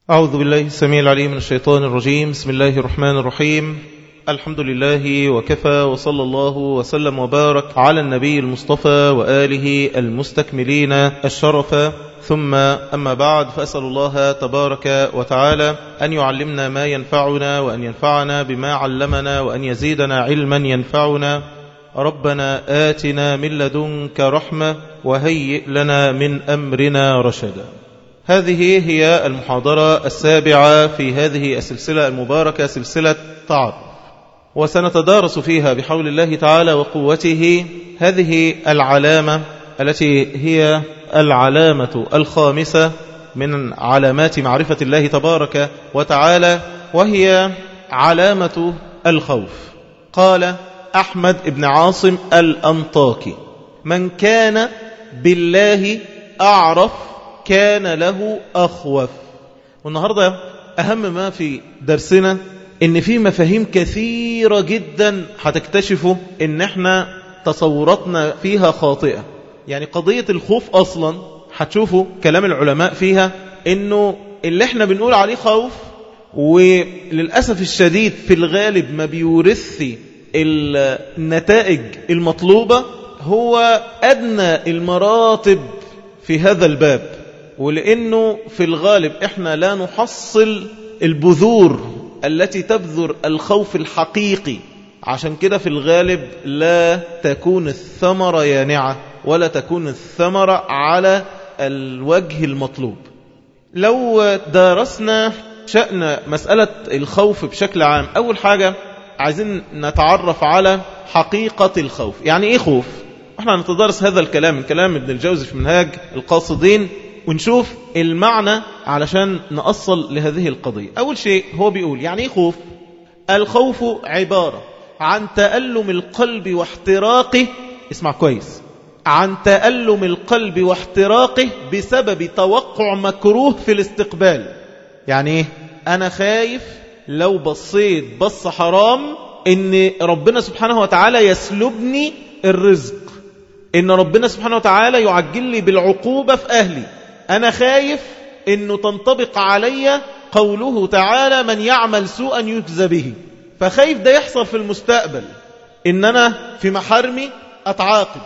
أعوذ بالله السميع العليم من الشيطان الرجيم بسم الله الرحمن الرحيم الحمد لله وكفى وصلى الله وسلم وبارك على النبي المصطفى وآله المستكملين الشرف ثم أما بعد فأسأل الله تبارك وتعالى أن يعلمنا ما ينفعنا وأن ينفعنا بما علمنا وأن يزيدنا علما ينفعنا ربنا آتنا من لدنك رحمة وهيئ لنا من أمرنا رشدا هذه هي المحاضرة السابعة في هذه السلسلة المباركة سلسلة تعرف وسنتدارس فيها بحول الله تعالى وقوته هذه العلامة التي هي العلامة الخامسة من علامات معرفة الله تبارك وتعالى وهي علامة الخوف قال أحمد بن عاصم الأنطاكي من كان بالله أعرف كان له أخوف والنهاردة أهم ما في درسنا إن في مفاهيم كثيرة جدا هتكتشفوا إن احنا تصوراتنا فيها خاطئة يعني قضية الخوف أصلا هتشوفوا كلام العلماء فيها إنه اللي احنا بنقول عليه خوف وللأسف الشديد في الغالب ما بيورث النتائج المطلوبة هو أدنى المراتب في هذا الباب ولأنه في الغالب إحنا لا نحصل البذور التي تبذر الخوف الحقيقي عشان كده في الغالب لا تكون الثمرة يانعة ولا تكون الثمرة على الوجه المطلوب لو درسنا شأن مسألة الخوف بشكل عام أول حاجة عايزين نتعرف على حقيقة الخوف يعني إيه خوف؟ احنا نتدرس هذا الكلام من كلام ابن الجوزي في منهاج القاصدين ونشوف المعنى علشان نأصل لهذه القضية أول شيء هو بيقول يعني إيه خوف الخوف عبارة عن تألم القلب واحتراقه اسمع كويس عن تألم القلب واحتراقه بسبب توقع مكروه في الاستقبال يعني إيه أنا خايف لو بصيت بص حرام إن ربنا سبحانه وتعالى يسلبني الرزق إن ربنا سبحانه وتعالى يعجل لي بالعقوبة في أهلي أنا خايف أنه تنطبق علي قوله تعالى من يعمل سوءا يجزى به فخايف ده يحصل في المستقبل إن أنا في محارمي أتعاقب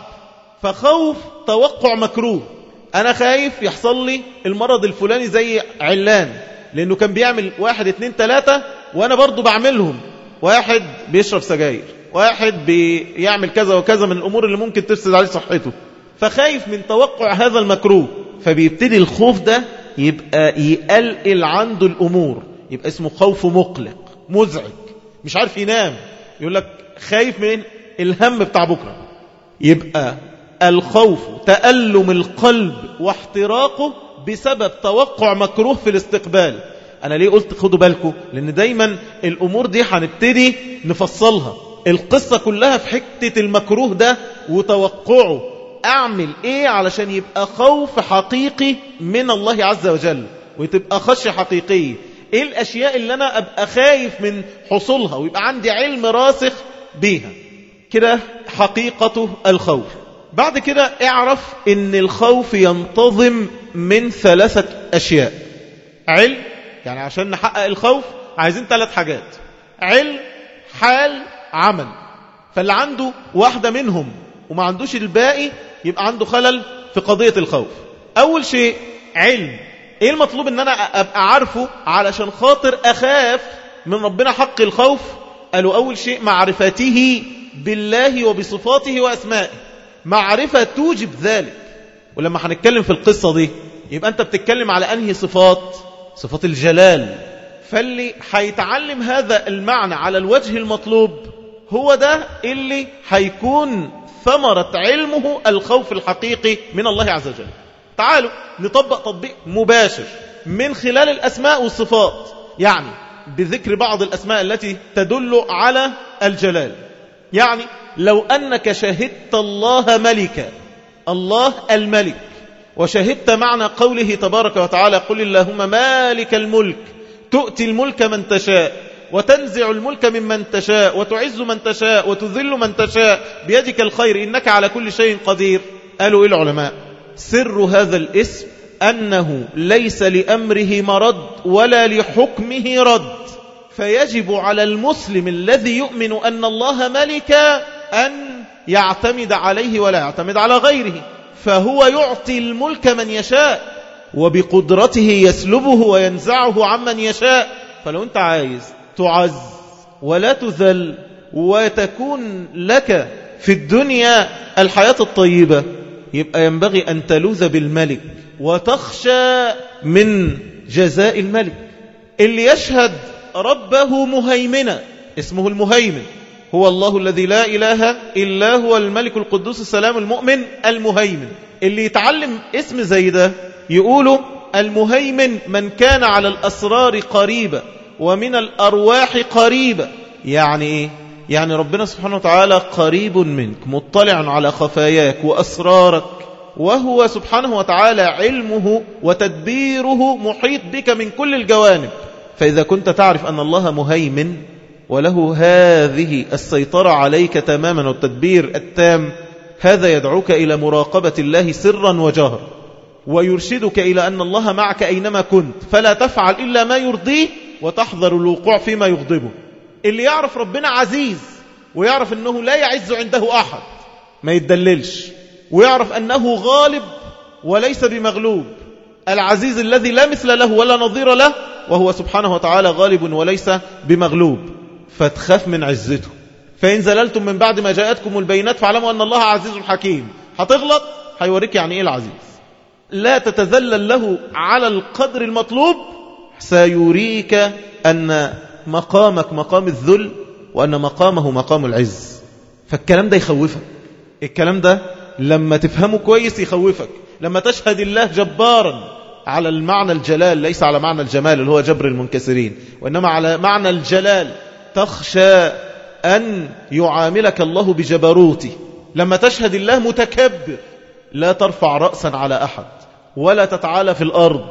فخوف توقع مكروه أنا خايف يحصل لي المرض الفلاني زي علان لأنه كان بيعمل واحد اتنين تلاتة وأنا برضو بعملهم واحد بيشرب سجاير واحد بيعمل كذا وكذا من الأمور اللي ممكن تفسد عليه صحته فخايف من توقع هذا المكروه فبيبتدي الخوف ده يبقى يقلقل عنده الأمور يبقى اسمه خوف مقلق مزعج مش عارف ينام يقول لك خايف من الهم بتاع بكرة يبقى الخوف تألم القلب واحتراقه بسبب توقع مكروه في الاستقبال أنا ليه قلت خدوا بالكم لأن دايما الأمور دي هنبتدي نفصلها القصة كلها في حتة المكروه ده وتوقعه أعمل إيه علشان يبقى خوف حقيقي من الله عز وجل وتبقى خشية حقيقية إيه الأشياء اللي أنا أبقى خايف من حصولها ويبقى عندي علم راسخ بيها كده حقيقة الخوف بعد كده اعرف ان الخوف ينتظم من ثلاثة أشياء علم يعني عشان نحقق الخوف عايزين ثلاث حاجات علم حال عمل فاللي عنده واحدة منهم وما عندوش الباقي يبقى عنده خلل في قضية الخوف أول شيء علم إيه المطلوب أن أنا أبقى عارفه علشان خاطر أخاف من ربنا حق الخوف قالوا أول شيء معرفته بالله وبصفاته وأسمائه معرفة توجب ذلك ولما هنتكلم في القصة دي يبقى أنت بتتكلم على أنهي صفات صفات الجلال فاللي هيتعلم هذا المعنى على الوجه المطلوب هو ده اللي هيكون ثمرة علمه الخوف الحقيقي من الله عز وجل تعالوا نطبق تطبيق مباشر من خلال الأسماء والصفات يعني بذكر بعض الأسماء التي تدل على الجلال يعني لو أنك شهدت الله ملكا الله الملك وشهدت معنى قوله تبارك وتعالى قل اللهم مالك الملك تؤتي الملك من تشاء وتنزع الملك ممن تشاء وتعز من تشاء وتذل من تشاء بيدك الخير إنك على كل شيء قدير قالوا إيه العلماء سر هذا الاسم أنه ليس لأمره مرد ولا لحكمه رد فيجب على المسلم الذي يؤمن أن الله ملك أن يعتمد عليه ولا يعتمد على غيره فهو يعطي الملك من يشاء وبقدرته يسلبه وينزعه عمن يشاء فلو أنت عايز تعز ولا تذل وتكون لك في الدنيا الحياة الطيبة يبقى ينبغي أن تلوذ بالملك وتخشى من جزاء الملك اللي يشهد ربه مهيمنا اسمه المهيمن هو الله الذي لا إله إلا هو الملك القدوس السلام المؤمن المهيمن اللي يتعلم اسم زي ده يقولوا المهيمن من كان على الأسرار قريبة ومن الأرواح قريبة يعني إيه؟ يعني ربنا سبحانه وتعالى قريب منك مطلع على خفاياك وأسرارك وهو سبحانه وتعالى علمه وتدبيره محيط بك من كل الجوانب فإذا كنت تعرف أن الله مهيمن وله هذه السيطرة عليك تماما والتدبير التام هذا يدعوك إلى مراقبة الله سرا وجهرا ويرشدك إلى أن الله معك أينما كنت فلا تفعل إلا ما يرضيه وتحذر الوقوع فيما يغضبه اللي يعرف ربنا عزيز ويعرف أنه لا يعز عنده أحد ما يتدللش ويعرف أنه غالب وليس بمغلوب العزيز الذي لا مثل له ولا نظير له وهو سبحانه وتعالى غالب وليس بمغلوب فتخاف من عزته فإن زللتم من بعد ما جاءتكم البينات فاعلموا أن الله عزيز حكيم هتغلط هيوريك يعني إيه العزيز لا تتذلل له على القدر المطلوب سيريك أن مقامك مقام الذل وأن مقامه مقام العز فالكلام ده يخوفك الكلام ده لما تفهمه كويس يخوفك لما تشهد الله جبارا على المعنى الجلال ليس على معنى الجمال اللي هو جبر المنكسرين وإنما على معنى الجلال تخشى أن يعاملك الله بجبروته لما تشهد الله متكبر لا ترفع رأسا على أحد ولا تتعالى في الأرض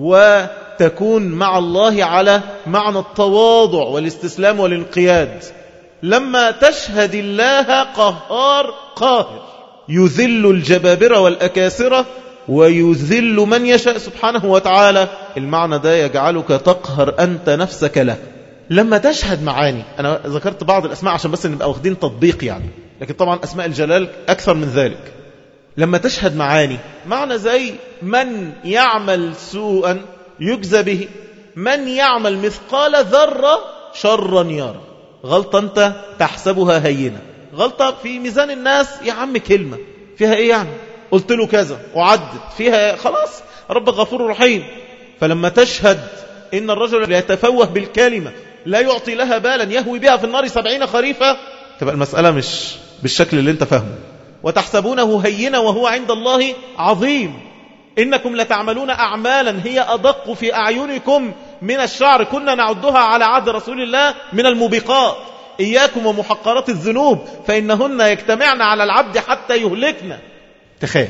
وتكون مع الله على معنى التواضع والاستسلام والانقياد لما تشهد الله قهار قاهر يذل الجبابرة والأكاسرة ويذل من يشاء سبحانه وتعالى المعنى ده يجعلك تقهر أنت نفسك له لما تشهد معاني أنا ذكرت بعض الأسماء عشان بس نبقى واخدين تطبيق يعني لكن طبعا أسماء الجلال أكثر من ذلك لما تشهد معاني معنى زي من يعمل سوءا يجزى به من يعمل مثقال ذرة شرا يرى غلطة أنت تحسبها هينة غلطة في ميزان الناس يا عم كلمة فيها إيه يعني قلت له كذا وعدت فيها خلاص رب غفور رحيم فلما تشهد إن الرجل يتفوه بالكلمة لا يعطي لها بالا يهوي بها في النار سبعين خريفة تبقى المسألة مش بالشكل اللي انت فاهمه وتحسبونه هينا وهو عند الله عظيم إنكم لتعملون أعمالا هي أدق في أعينكم من الشعر كنا نعدها على عهد رسول الله من الموبقات إياكم ومحقرات الذنوب فإنهن يجتمعن على العبد حتى يهلكنا تخاف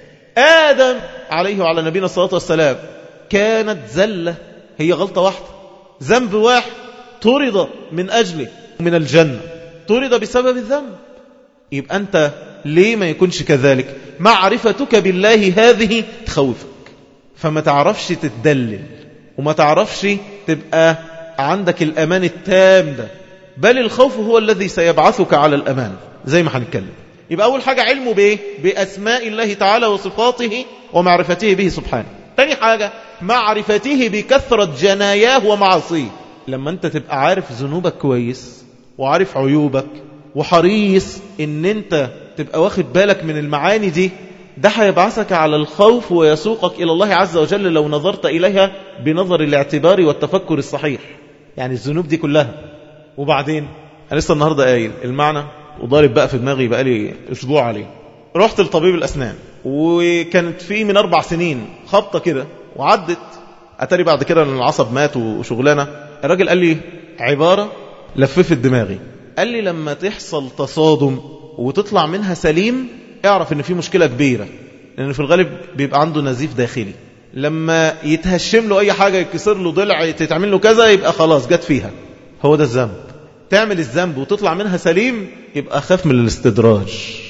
آدم عليه وعلى نبينا الصلاة والسلام كانت زلة هي غلطة واحدة ذنب واحد طرد من أجله من الجنة طرد بسبب الذنب يبقى أنت ليه ما يكونش كذلك معرفتك بالله هذه تخوفك فما تعرفش تتدلل وما تعرفش تبقى عندك الأمان التام ده بل الخوف هو الذي سيبعثك على الأمان زي ما هنتكلم يبقى أول حاجة علمه بإيه بأسماء الله تعالى وصفاته ومعرفته به سبحانه تاني حاجة معرفته بكثرة جناياه ومعاصيه لما أنت تبقى عارف ذنوبك كويس وعارف عيوبك وحريص ان انت تبقى واخد بالك من المعاني دي ده هيبعثك على الخوف ويسوقك إلى الله عز وجل لو نظرت إليها بنظر الاعتبار والتفكر الصحيح يعني الذنوب دي كلها وبعدين أنا لسه النهاردة قايل المعنى وضارب بقى في دماغي بقى لي أسبوع عليه رحت لطبيب الأسنان وكانت في من أربع سنين خبطة كده وعدت أتاري بعد كده أن العصب مات وشغلانة الراجل قال لي عبارة لففت دماغي قال لي لما تحصل تصادم وتطلع منها سليم اعرف ان في مشكلة كبيرة لان في الغالب بيبقى عنده نزيف داخلي لما يتهشم له اي حاجة يكسر له ضلع تتعمل له كذا يبقى خلاص جت فيها هو ده الذنب تعمل الذنب وتطلع منها سليم يبقى خاف من الاستدراج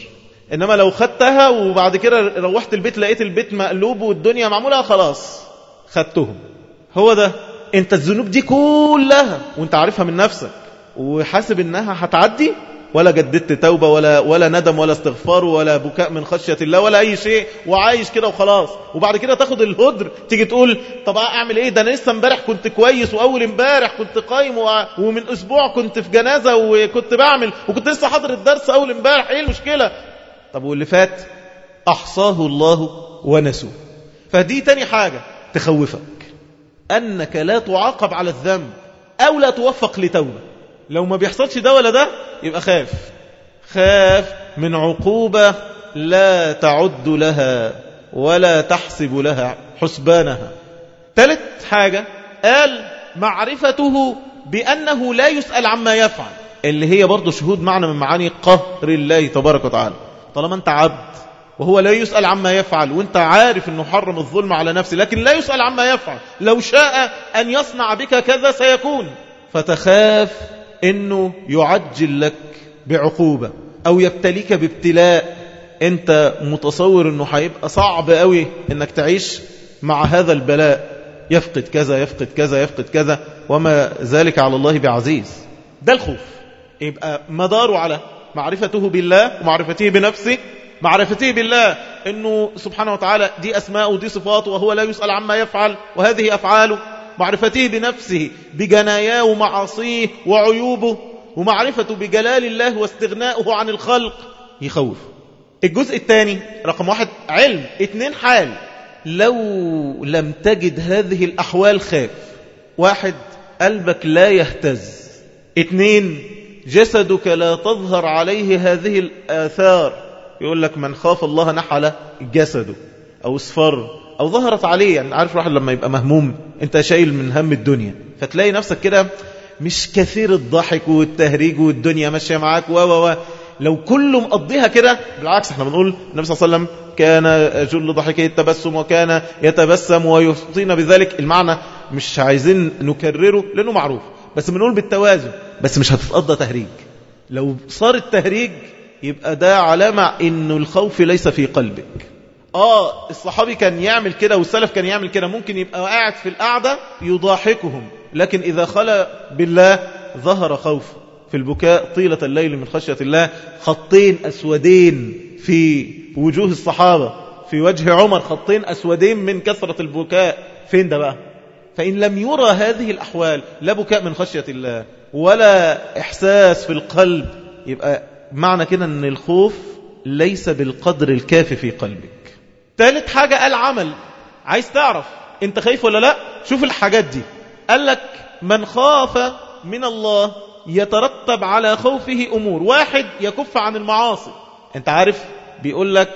إنما لو خدتها وبعد كده روحت البيت لقيت البيت مقلوب والدنيا معمولة خلاص خدتهم هو ده انت الذنوب دي كلها وانت عارفها من نفسك وحاسب انها هتعدي ولا جددت توبة ولا, ولا ندم ولا استغفار ولا بكاء من خشية الله ولا أي شيء وعايش كده وخلاص وبعد كده تاخد الهدر تيجي تقول طب أعمل إيه ده أنا لسه امبارح كنت كويس وأول امبارح كنت قايم ومن أسبوع كنت في جنازة وكنت بعمل وكنت لسه حاضر الدرس أول امبارح إيه المشكلة طب واللي فات أحصاه الله ونسوه فدي تاني حاجة تخوفك أنك لا تعاقب على الذنب أو لا توفق لتوبة لو ما بيحصلش ده ولا ده يبقى خاف خاف من عقوبة لا تعد لها ولا تحسب لها حسبانها ثالث حاجة قال معرفته بأنه لا يسأل عما يفعل اللي هي برضو شهود معنى من معاني قهر الله تبارك وتعالى طالما انت عبد وهو لا يسأل عما يفعل وانت عارف انه حرم الظلم على نفسه لكن لا يسأل عما يفعل لو شاء ان يصنع بك كذا سيكون فتخاف انه يعجل لك بعقوبة او يبتليك بابتلاء انت متصور انه هيبقى صعب قوي انك تعيش مع هذا البلاء يفقد كذا يفقد كذا يفقد كذا وما ذلك على الله بعزيز ده الخوف يبقى مداره على معرفته بالله ومعرفته بنفسه معرفته بالله انه سبحانه وتعالى دي اسماء ودي صفاته وهو لا يسأل عما يفعل وهذه افعاله معرفته بنفسه بجناياه ومعاصيه وعيوبه ومعرفته بجلال الله واستغناؤه عن الخلق يخوف الجزء الثاني رقم واحد علم اتنين حال لو لم تجد هذه الأحوال خاف واحد قلبك لا يهتز اتنين جسدك لا تظهر عليه هذه الآثار يقول لك من خاف الله نحل جسده أو اصفر أو ظهرت عليه يعني عارف واحد لما يبقى مهموم أنت شايل من هم الدنيا فتلاقي نفسك كده مش كثير الضحك والتهريج والدنيا ماشية معاك و و و لو كله مقضيها كده بالعكس احنا بنقول النبي صلى الله عليه وسلم كان جل ضحكه التبسم وكان يتبسم ويعطينا بذلك المعنى مش عايزين نكرره لأنه معروف بس بنقول بالتوازن بس مش هتتقضى تهريج لو صار التهريج يبقى ده علامة انه الخوف ليس في قلبك اه الصحابي كان يعمل كده والسلف كان يعمل كده ممكن يبقى قاعد في القعدة يضاحكهم لكن إذا خلى بالله ظهر خوف في البكاء طيلة الليل من خشية الله خطين أسودين في وجوه الصحابة في وجه عمر خطين أسودين من كثرة البكاء فين ده بقى فإن لم يرى هذه الأحوال لا بكاء من خشية الله ولا إحساس في القلب يبقى معنى كده أن الخوف ليس بالقدر الكافي في قلبك ثالث حاجة قال عمل عايز تعرف انت خايف ولا لا شوف الحاجات دي قال لك من خاف من الله يترتب على خوفه أمور واحد يكف عن المعاصي انت عارف بيقول لك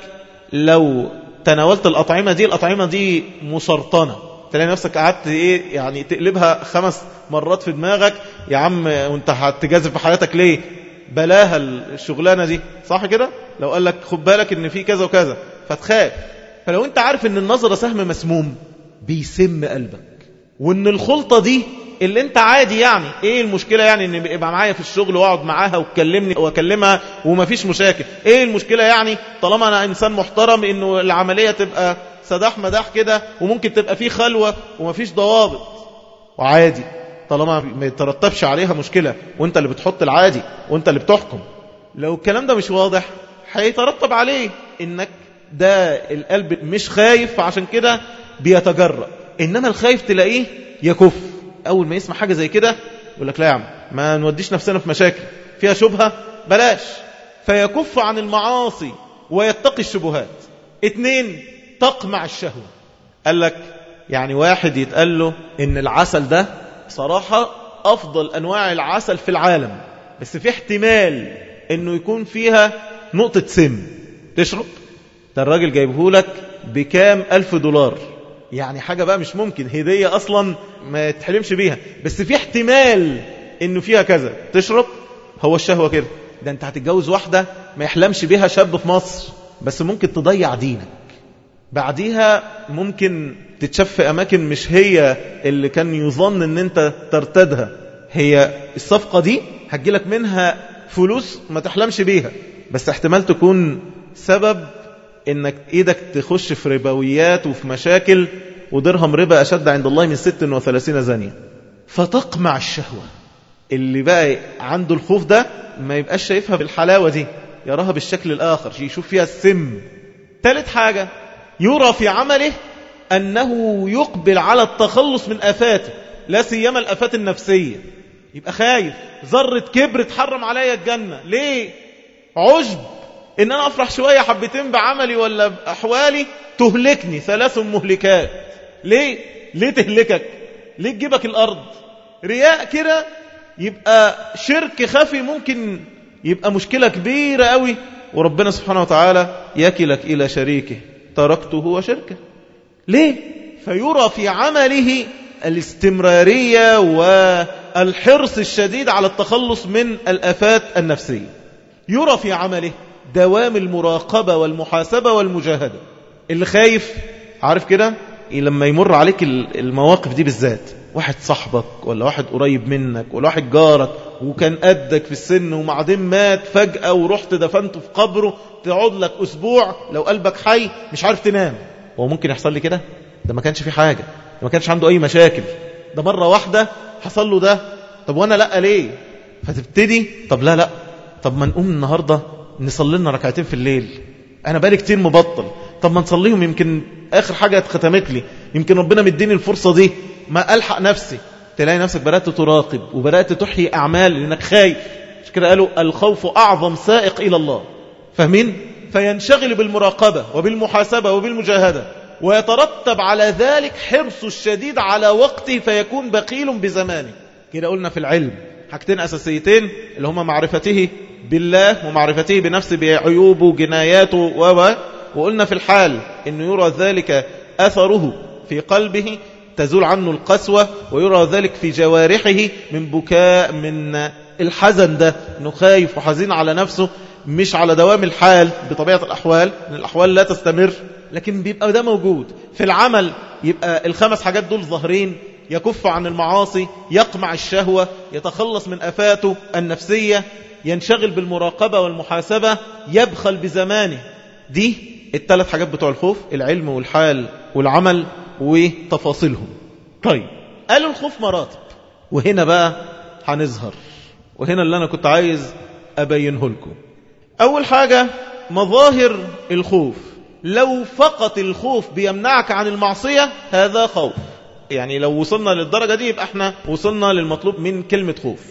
لو تناولت الأطعمة دي الأطعمة دي مسرطنة تلاقي نفسك قعدت ايه يعني تقلبها خمس مرات في دماغك يا عم وانت هتجازف في حياتك ليه بلاها الشغلانة دي صح كده لو قال لك خد بالك ان في كذا وكذا فتخاف فلو انت عارف ان النظرة سهم مسموم بيسم قلبك وان الخلطة دي اللي انت عادي يعني ايه المشكلة يعني ان يبقى معايا في الشغل واقعد معاها وتكلمني واكلمها ومفيش مشاكل ايه المشكلة يعني طالما انا انسان محترم انه العملية تبقى سداح مداح كده وممكن تبقى فيه خلوة ومفيش ضوابط وعادي طالما ما يترتبش عليها مشكلة وانت اللي بتحط العادي وانت اللي بتحكم لو الكلام ده مش واضح هيترتب عليه انك ده القلب مش خايف فعشان كده بيتجرأ انما الخايف تلاقيه يكف اول ما يسمع حاجة زي كده يقول لك لا يا عم ما نوديش نفسنا في مشاكل فيها شبهة بلاش فيكف عن المعاصي ويتقي الشبهات اتنين تقمع الشهوة قال لك يعني واحد يتقال له ان العسل ده صراحة افضل انواع العسل في العالم بس في احتمال انه يكون فيها نقطة سم تشرب ده الراجل جايبه لك بكام ألف دولار يعني حاجة بقى مش ممكن هدية أصلا ما تحلمش بيها بس في احتمال إنه فيها كذا تشرب هو الشهوة كده ده أنت هتتجوز واحدة ما يحلمش بيها شاب في مصر بس ممكن تضيع دينك بعديها ممكن تتشاف في أماكن مش هي اللي كان يظن أن أنت ترتدها هي الصفقة دي هتجيلك منها فلوس ما تحلمش بيها بس احتمال تكون سبب انك ايدك تخش في ربويات وفي مشاكل ودرهم ربا اشد عند الله من 36 زانية فتقمع الشهوة اللي بقى عنده الخوف ده ما يبقاش شايفها بالحلاوة دي يراها بالشكل الآخر يشوف فيها السم ثالث حاجة يرى في عمله أنه يقبل على التخلص من آفاته لا سيما الآفات النفسية يبقى خايف ذرة كبر تحرم عليا الجنة ليه عجب ان انا افرح شوية حبتين بعملي ولا باحوالي تهلكني ثلاث مهلكات ليه ليه تهلكك ليه تجيبك الارض رياء كده يبقى شرك خفي ممكن يبقى مشكلة كبيرة قوي وربنا سبحانه وتعالى يكلك إلى شريكه تركته وشركه ليه فيرى في عمله الاستمرارية والحرص الشديد على التخلص من الأفات النفسية يرى في عمله دوام المراقبة والمحاسبة والمجاهدة اللي خايف عارف كده لما يمر عليك المواقف دي بالذات واحد صاحبك ولا واحد قريب منك ولا واحد جارك وكان قدك في السن وبعدين مات فجأة ورحت دفنته في قبره تقعد لك أسبوع لو قلبك حي مش عارف تنام هو ممكن يحصل لي كده ده ما كانش في حاجة ده ما كانش عنده أي مشاكل ده مرة واحدة حصل له ده طب وأنا لأ ليه فتبتدي طب لا لا طب ما نقوم النهاردة نصلي لنا ركعتين في الليل أنا بقالي كتير مبطل طب ما نصليهم يمكن آخر حاجة اتختمت لي يمكن ربنا مديني الفرصة دي ما ألحق نفسي تلاقي نفسك بدأت تراقب وبدأت تحيي أعمال لأنك خايف مش كده قالوا الخوف أعظم سائق إلى الله فاهمين؟ فينشغل بالمراقبة وبالمحاسبة وبالمجاهدة ويترتب على ذلك حرص الشديد على وقته فيكون بخيل بزمانه كده قلنا في العلم حاجتين أساسيتين اللي هما معرفته بالله ومعرفته بنفسه بعيوبه وجناياته و وقلنا في الحال أنه يرى ذلك أثره في قلبه تزول عنه القسوة ويرى ذلك في جوارحه من بكاء من الحزن ده أنه خايف وحزين على نفسه مش على دوام الحال بطبيعة الأحوال لأن الأحوال لا تستمر لكن بيبقى ده موجود في العمل يبقى الخمس حاجات دول ظاهرين يكف عن المعاصي يقمع الشهوة يتخلص من أفاته النفسية ينشغل بالمراقبة والمحاسبة يبخل بزمانه دي الثلاث حاجات بتوع الخوف العلم والحال والعمل وتفاصيلهم طيب قالوا الخوف مراتب وهنا بقى هنظهر وهنا اللي أنا كنت عايز أبينه لكم أول حاجة مظاهر الخوف لو فقط الخوف بيمنعك عن المعصية هذا خوف يعني لو وصلنا للدرجة دي يبقى احنا وصلنا للمطلوب من كلمة خوف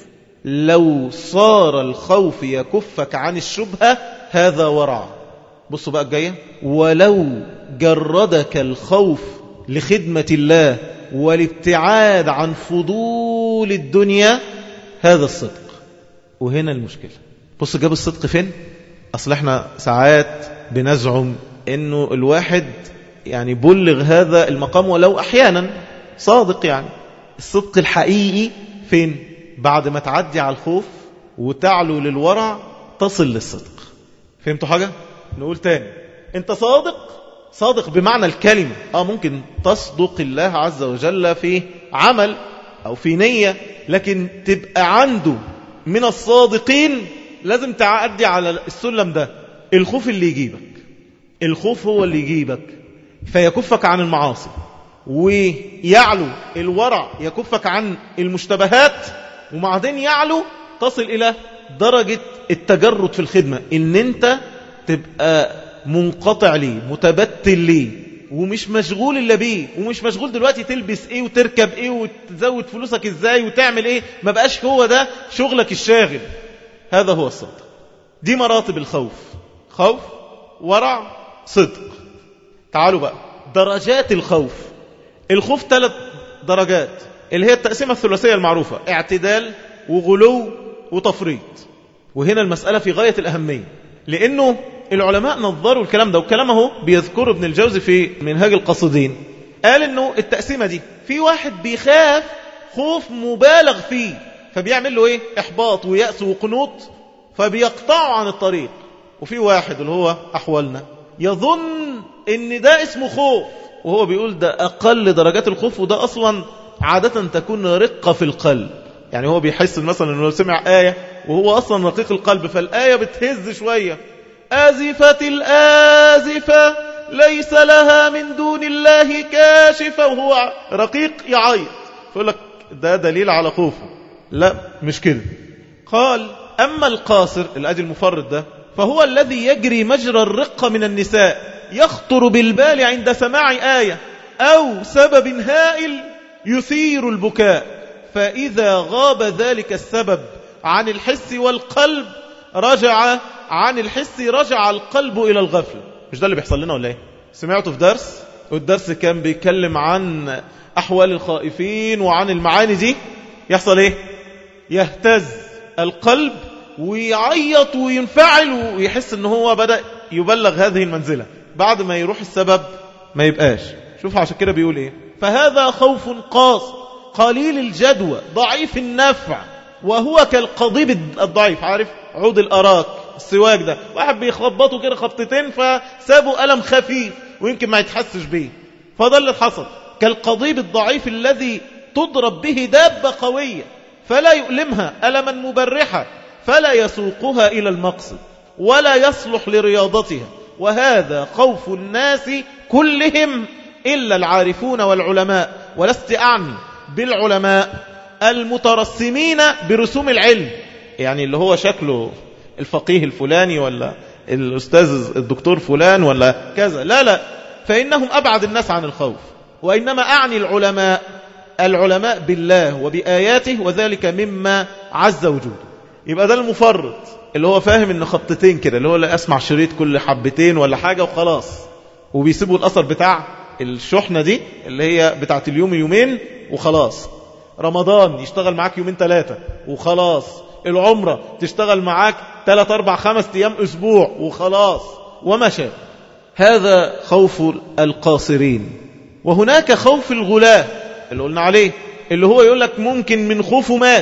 لو صار الخوف يكفك عن الشبهة هذا ورع بصوا بقى الجاية ولو جردك الخوف لخدمة الله والابتعاد عن فضول الدنيا هذا الصدق وهنا المشكلة بص جاب الصدق فين أصل احنا ساعات بنزعم انه الواحد يعني بلغ هذا المقام ولو احيانا صادق يعني الصدق الحقيقي فين بعد ما تعدي على الخوف وتعلو للورع تصل للصدق فهمتوا حاجة نقول تاني انت صادق صادق بمعنى الكلمة اه ممكن تصدق الله عز وجل في عمل او في نية لكن تبقى عنده من الصادقين لازم تعدي على السلم ده الخوف اللي يجيبك الخوف هو اللي يجيبك فيكفك عن المعاصي ويعلو الورع يكفك عن المشتبهات وبعدين يعلو تصل إلى درجة التجرد في الخدمة إن أنت تبقى منقطع ليه متبتل ليه ومش مشغول إلا بيه ومش مشغول دلوقتي تلبس إيه وتركب إيه وتزود فلوسك إزاي وتعمل إيه ما بقاش هو ده شغلك الشاغل هذا هو الصدق دي مراتب الخوف خوف ورع صدق تعالوا بقى درجات الخوف الخوف ثلاث درجات اللي هي التقسيمة الثلاثية المعروفة اعتدال وغلو وتفريط وهنا المسألة في غاية الأهمية لأنه العلماء نظروا الكلام ده والكلام اهو بيذكره ابن الجوزي في منهاج القصدين قال انه التقسيمة دي في واحد بيخاف خوف مبالغ فيه فبيعمل له ايه احباط ويأس وقنوط فبيقطعه عن الطريق وفي واحد اللي هو احوالنا يظن ان ده اسمه خوف وهو بيقول ده اقل درجات الخوف وده اصلا عادة تكون رقة في القلب يعني هو بيحس مثلا انه سمع آية وهو اصلا رقيق القلب فالآية بتهز شوية آزفة الآزفة ليس لها من دون الله كاشفة وهو رقيق يعيط فيقول لك ده دليل على خوفه لا مش كده قال أما القاصر الأدي المفرد ده فهو الذي يجري مجرى الرقة من النساء يخطر بالبال عند سماع آية أو سبب هائل يثير البكاء فإذا غاب ذلك السبب عن الحس والقلب رجع عن الحس رجع القلب إلى الغفلة مش ده اللي بيحصل لنا ولا ايه سمعته في درس والدرس كان بيتكلم عن أحوال الخائفين وعن المعاني دي يحصل ايه يهتز القلب ويعيط وينفعل ويحس ان هو بدأ يبلغ هذه المنزلة بعد ما يروح السبب ما يبقاش شوف عشان كده بيقول ايه فهذا خوف قاص قليل الجدوى ضعيف النفع وهو كالقضيب الضعيف عارف عود الأراك السواك ده واحد بيخبطه كده خبطتين فسابوا ألم خفيف ويمكن ما يتحسش بيه فده اللي حصل كالقضيب الضعيف الذي تضرب به دابة قوية فلا يؤلمها ألما مبرحا فلا يسوقها إلى المقصد ولا يصلح لرياضتها وهذا خوف الناس كلهم إلا العارفون والعلماء ولست أعني بالعلماء المترسمين برسوم العلم يعني اللي هو شكله الفقيه الفلاني ولا الأستاذ الدكتور فلان ولا كذا لا لا فإنهم أبعد الناس عن الخوف وإنما أعني العلماء العلماء بالله وبآياته وذلك مما عز وجوده يبقى ده المفرط اللي هو فاهم ان خبطتين كده اللي هو لا اسمع شريط كل حبتين ولا حاجة وخلاص وبيسيبوا الأثر بتاع الشحنة دي اللي هي بتاعت اليوم يومين وخلاص رمضان يشتغل معاك يومين ثلاثة وخلاص العمرة تشتغل معاك ثلاث أربع خمس أيام أسبوع وخلاص وما شاء هذا خوف القاصرين وهناك خوف الغلاة اللي قلنا عليه اللي هو يقول لك ممكن من خوفه مات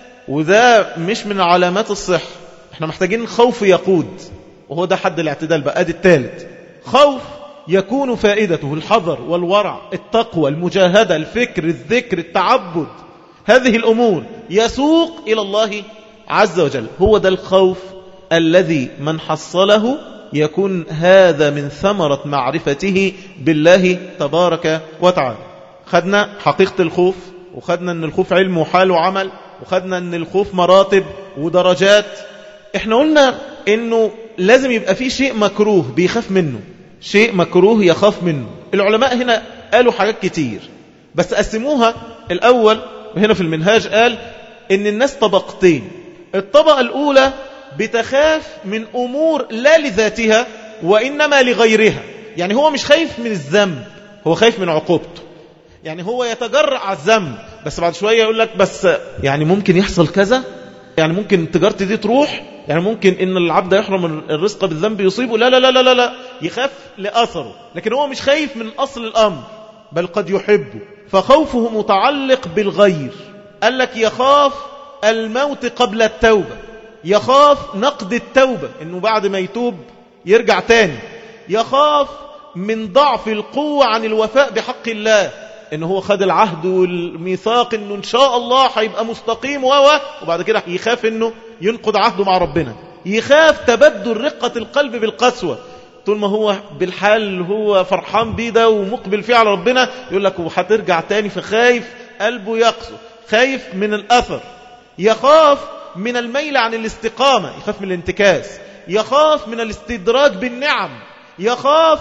وده مش من علامات الصح احنا محتاجين خوف يقود وهو ده حد الاعتدال بقى ادي الثالث خوف يكون فائدته الحذر والورع التقوى المجاهدة الفكر الذكر التعبد هذه الأمور يسوق إلى الله عز وجل هو ده الخوف الذي من حصله يكون هذا من ثمرة معرفته بالله تبارك وتعالى خدنا حقيقة الخوف وخدنا أن الخوف علم وحال وعمل وخدنا أن الخوف مراتب ودرجات احنا قلنا أنه لازم يبقى فيه شيء مكروه بيخاف منه شيء مكروه يخاف منه العلماء هنا قالوا حاجات كتير بس قسموها الأول وهنا في المنهاج قال ان الناس طبقتين الطبقة الأولى بتخاف من أمور لا لذاتها وإنما لغيرها يعني هو مش خايف من الذنب هو خايف من عقوبته يعني هو يتجرع على الذنب بس بعد شوية يقول لك بس يعني ممكن يحصل كذا يعني ممكن تجارتي دي تروح يعني ممكن ان العبد يحرم الرزق بالذنب يصيبه لا لا لا لا لا, لا. يخاف لأثره لكن هو مش خايف من أصل الأمر بل قد يحبه فخوفه متعلق بالغير قال لك يخاف الموت قبل التوبة يخاف نقد التوبة انه بعد ما يتوب يرجع تاني يخاف من ضعف القوة عن الوفاء بحق الله ان هو خد العهد والميثاق انه ان شاء الله هيبقى مستقيم و وبعد كده يخاف انه ينقض عهده مع ربنا يخاف تبدل رقة القلب بالقسوة طول ما هو بالحال هو فرحان بيه ده ومقبل فيه على ربنا يقول لك وهترجع تاني فخايف قلبه يقسو خايف من الأثر يخاف من الميل عن الاستقامة يخاف من الانتكاس يخاف من الاستدراج بالنعم يخاف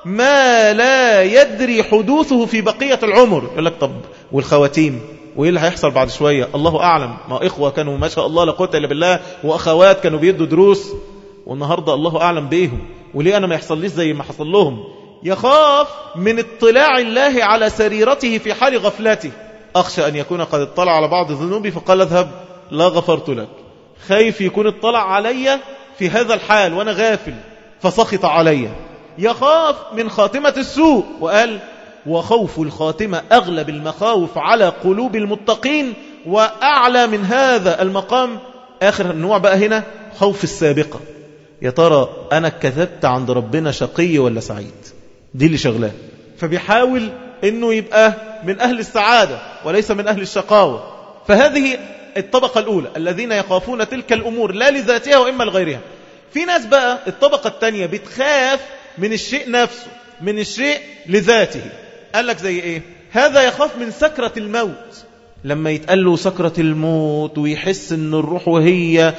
ما لا يدري حدوثه في بقية العمر يقول لك طب والخواتيم وإيه اللي هيحصل بعد شوية الله أعلم ما إخوة كانوا ما شاء الله لا قوه إلا بالله وأخوات كانوا بيدوا دروس والنهاردة الله أعلم بيهم وليه أنا ما يحصل ليش زي ما حصل لهم يخاف من اطلاع الله على سريرته في حال غفلته أخشى أن يكون قد اطلع على بعض ذنوبي فقال اذهب لا غفرت لك خايف يكون اطلع علي في هذا الحال وأنا غافل فسخط علي يخاف من خاتمة السوء وقال وخوف الخاتمة أغلب المخاوف على قلوب المتقين وأعلى من هذا المقام آخر النوع بقى هنا خوف السابقة يا ترى أنا كذبت عند ربنا شقي ولا سعيد دي اللي شغلاه فبيحاول أنه يبقى من أهل السعادة وليس من أهل الشقاوة فهذه الطبقة الأولى الذين يخافون تلك الأمور لا لذاتها وإما لغيرها في ناس بقى الطبقة التانية بتخاف من الشيء نفسه من الشيء لذاته قال لك زي ايه هذا يخاف من سكرة الموت لما يتقال له سكرة الموت ويحس ان الروح وهي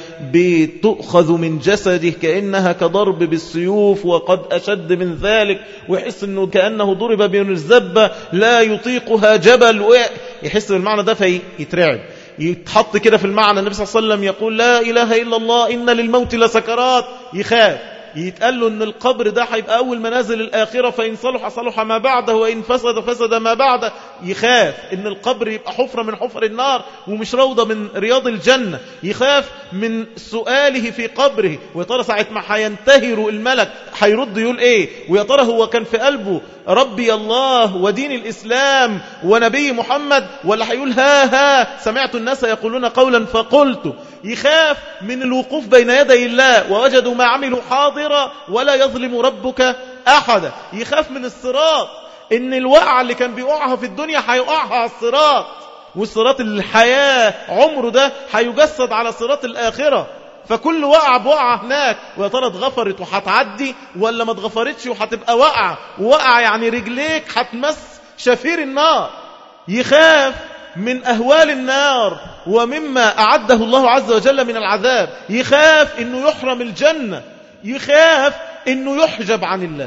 بتؤخذ من جسده كأنها كضرب بالسيوف وقد أشد من ذلك ويحس انه كأنه ضرب بالزبة لا يطيقها جبل ويحس بالمعنى ده فيترعب يتحط كده في المعنى النبي صلى الله عليه وسلم يقول لا إله إلا الله إن للموت لسكرات يخاف يتقال له ان القبر ده هيبقى اول منازل الاخره فان صلح صلح ما بعده وان فسد فسد ما بعده يخاف ان القبر يبقى حفره من حفر النار ومش روضه من رياض الجنه يخاف من سؤاله في قبره ويا ترى ساعه ما هينتهر الملك هيرد يقول ايه ويا ترى هو كان في قلبه ربي الله ودين الاسلام ونبي محمد ولا هيقول ها ها سمعت الناس يقولون قولا فقلت يخاف من الوقوف بين يدي الله ووجدوا ما عملوا حاضرا ولا يظلم ربك أحدا يخاف من الصراط إن الوقعة اللي كان بيوقعها في الدنيا هيوقعها على الصراط والصراط الحياة عمره ده هيجسد على صراط الآخرة فكل وقعة بوقعة هناك ويا ترى اتغفرت وهتعدي ولا ما اتغفرتش وهتبقى وقعة وقعة يعني رجليك هتمس شفير النار يخاف من أهوال النار ومما أعده الله عز وجل من العذاب يخاف أنه يحرم الجنة يخاف أنه يحجب عن الله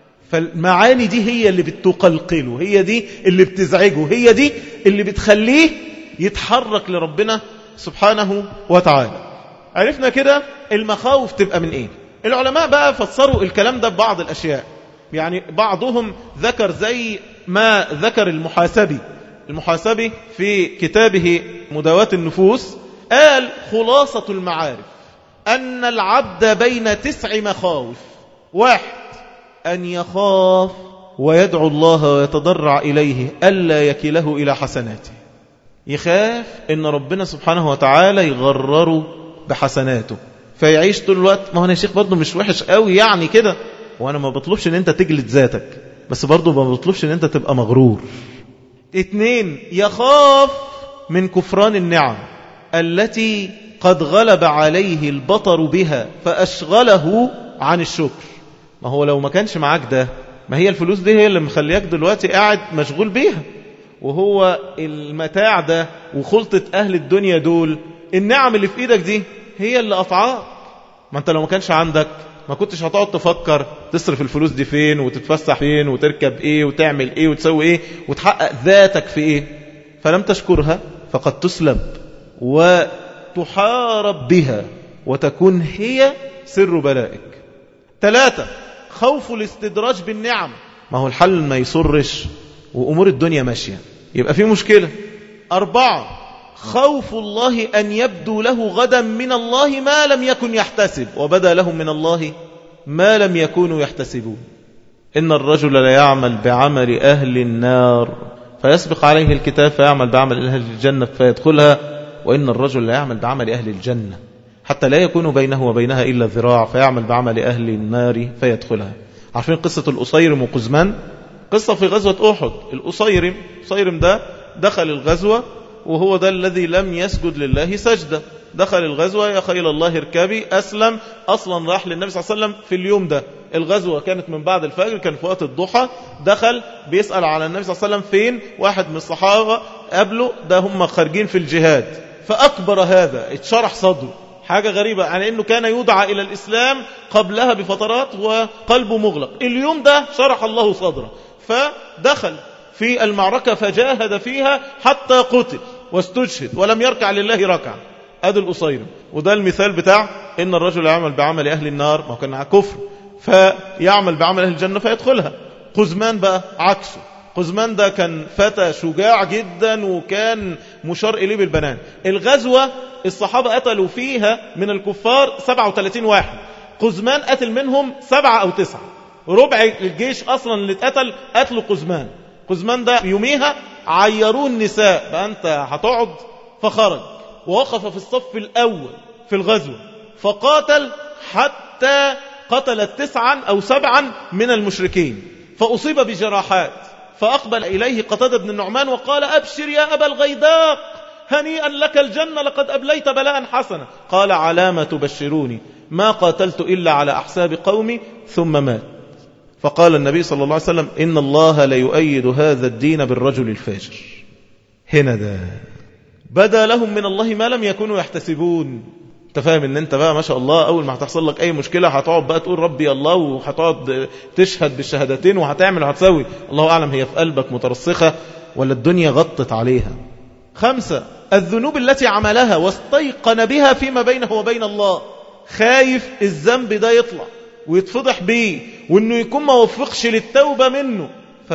فالمعاني دي هي اللي بتقلقله هي دي اللي بتزعجه هي دي اللي بتخليه يتحرك لربنا سبحانه وتعالى عرفنا كده المخاوف تبقى من ايه العلماء بقى فسروا الكلام ده ببعض الأشياء يعني بعضهم ذكر زي ما ذكر المحاسبي المحاسبي في كتابه مداواة النفوس قال خلاصة المعارف أن العبد بين تسع مخاوف واحد أن يخاف ويدعو الله ويتضرع إليه ألا يكله إلى حسناته يخاف أن ربنا سبحانه وتعالى يغرره بحسناته فيعيش طول الوقت ما هو أنا يا شيخ برضه مش وحش قوي يعني كده وأنا ما بطلبش أن أنت تجلد ذاتك بس برضه ما بطلبش أن أنت تبقى مغرور اثنين يخاف من كفران النعم التي قد غلب عليه البطر بها فأشغله عن الشكر ما هو لو ما كانش معاك ده ما هي الفلوس دي هي اللي مخليك دلوقتي قاعد مشغول بيها وهو المتاع ده وخلطة أهل الدنيا دول النعم اللي في إيدك دي هي اللي قطعاك ما أنت لو ما كانش عندك ما كنتش هتقعد تفكر تصرف الفلوس دي فين وتتفسح فين وتركب ايه وتعمل ايه وتسوي ايه وتحقق ذاتك في ايه فلم تشكرها فقد تسلب وتحارب بها وتكون هي سر بلائك ثلاثة خوف الاستدراج بالنعم ما هو الحل ما يسرش وأمور الدنيا ماشية يبقى في مشكلة أربعة خوف الله أن يبدو له غدا من الله ما لم يكن يحتسب وبدا لهم من الله ما لم يكونوا يحتسبون إن الرجل لا يعمل بعمل أهل النار فيسبق عليه الكتاب فيعمل بعمل أهل الجنة فيدخلها وإن الرجل لا يعمل بعمل أهل الجنة حتى لا يكون بينه وبينها إلا الذراع فيعمل بعمل أهل النار فيدخلها عارفين قصة الأصيرم وقزمان قصة في غزوة أحد الأصيرم أصيرم ده دخل الغزوة وهو ده الذي لم يسجد لله سجدة دخل الغزوة يا خيل الله اركبي أسلم أصلا راح للنبي صلى الله عليه وسلم في اليوم ده الغزوة كانت من بعد الفجر كان في وقت الضحى دخل بيسأل على النبي صلى الله عليه وسلم فين واحد من الصحابة قبله ده هم خارجين في الجهاد فأكبر هذا اتشرح صدره حاجة غريبة عن يعني أنه كان يدعى إلى الإسلام قبلها بفترات وقلبه مغلق اليوم ده شرح الله صدره فدخل في المعركة فجاهد فيها حتى قتل واستشهد ولم يركع لله ركعة ادي القصير وده المثال بتاع ان الرجل يعمل بعمل اهل النار ما هو كان كفر فيعمل بعمل اهل الجنه فيدخلها قزمان بقى عكسه قزمان ده كان فتى شجاع جدا وكان مشار إليه بالبنان الغزوة الصحابة قتلوا فيها من الكفار 37 واحد قزمان قتل منهم سبعة أو تسعة ربع الجيش أصلا اللي اتقتل قتلوا قزمان قزمان ده يوميها عيروه النساء بقى أنت هتقعد فخرج ووقف في الصف الأول في الغزوة فقاتل حتى قتل تسعا أو سبعا من المشركين فأصيب بجراحات فأقبل إليه قتادة بن النعمان وقال أبشر يا أبا الغيداق هنيئا لك الجنة لقد أبليت بلاء حسنا قال علامة تبشروني ما قاتلت إلا على أحساب قومي ثم مات فقال النبي صلى الله عليه وسلم إن الله ليؤيد هذا الدين بالرجل الفاجر هنا ده بدا لهم من الله ما لم يكونوا يحتسبون انت فاهم ان انت بقى ما شاء الله اول ما هتحصل لك اي مشكله هتقعد بقى تقول ربي الله وهتقعد تشهد بالشهادتين وهتعمل وهتسوي الله اعلم هي في قلبك مترسخه ولا الدنيا غطت عليها خمسة الذنوب التي عملها واستيقن بها فيما بينه وبين الله خايف الذنب ده يطلع ويتفضح بيه وانه يكون ما وفقش للتوبة منه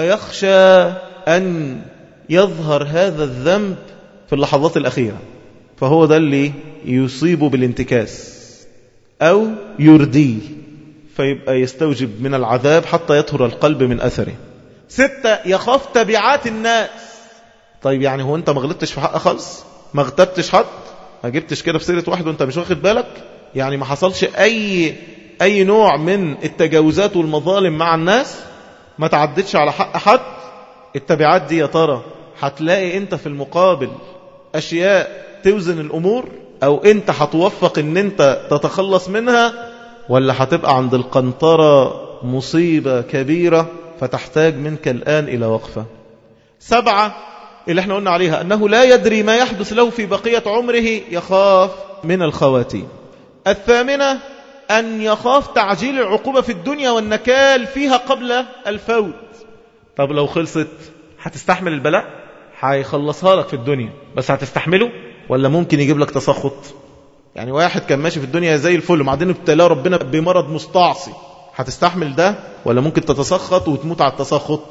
فيخشى ان يظهر هذا الذنب في اللحظات الأخيرة فهو ده اللي يصيبه بالانتكاس أو يرديه فيبقى يستوجب من العذاب حتى يطهر القلب من أثره ستة يخاف تبعات الناس طيب يعني هو أنت ما غلطتش في حق خالص ما اغتبتش حد ما جبتش كده في سيرة واحد وانت مش واخد بالك يعني ما حصلش أي أي نوع من التجاوزات والمظالم مع الناس ما تعدتش على حق حد التبعات دي يا ترى هتلاقي انت في المقابل أشياء توزن الأمور أو أنت هتوفق أن أنت تتخلص منها ولا هتبقى عند القنطرة مصيبة كبيرة فتحتاج منك الآن إلى وقفة سبعة اللي احنا قلنا عليها أنه لا يدري ما يحدث له في بقية عمره يخاف من الخواتيم الثامنة أن يخاف تعجيل العقوبة في الدنيا والنكال فيها قبل الفوت طب لو خلصت هتستحمل البلاء هيخلصها لك في الدنيا بس هتستحمله ولا ممكن يجيب لك تسخط يعني واحد كان ماشي في الدنيا زي الفل وبعدين ابتلاه ربنا بمرض مستعصي هتستحمل ده ولا ممكن تتسخط وتموت على التسخط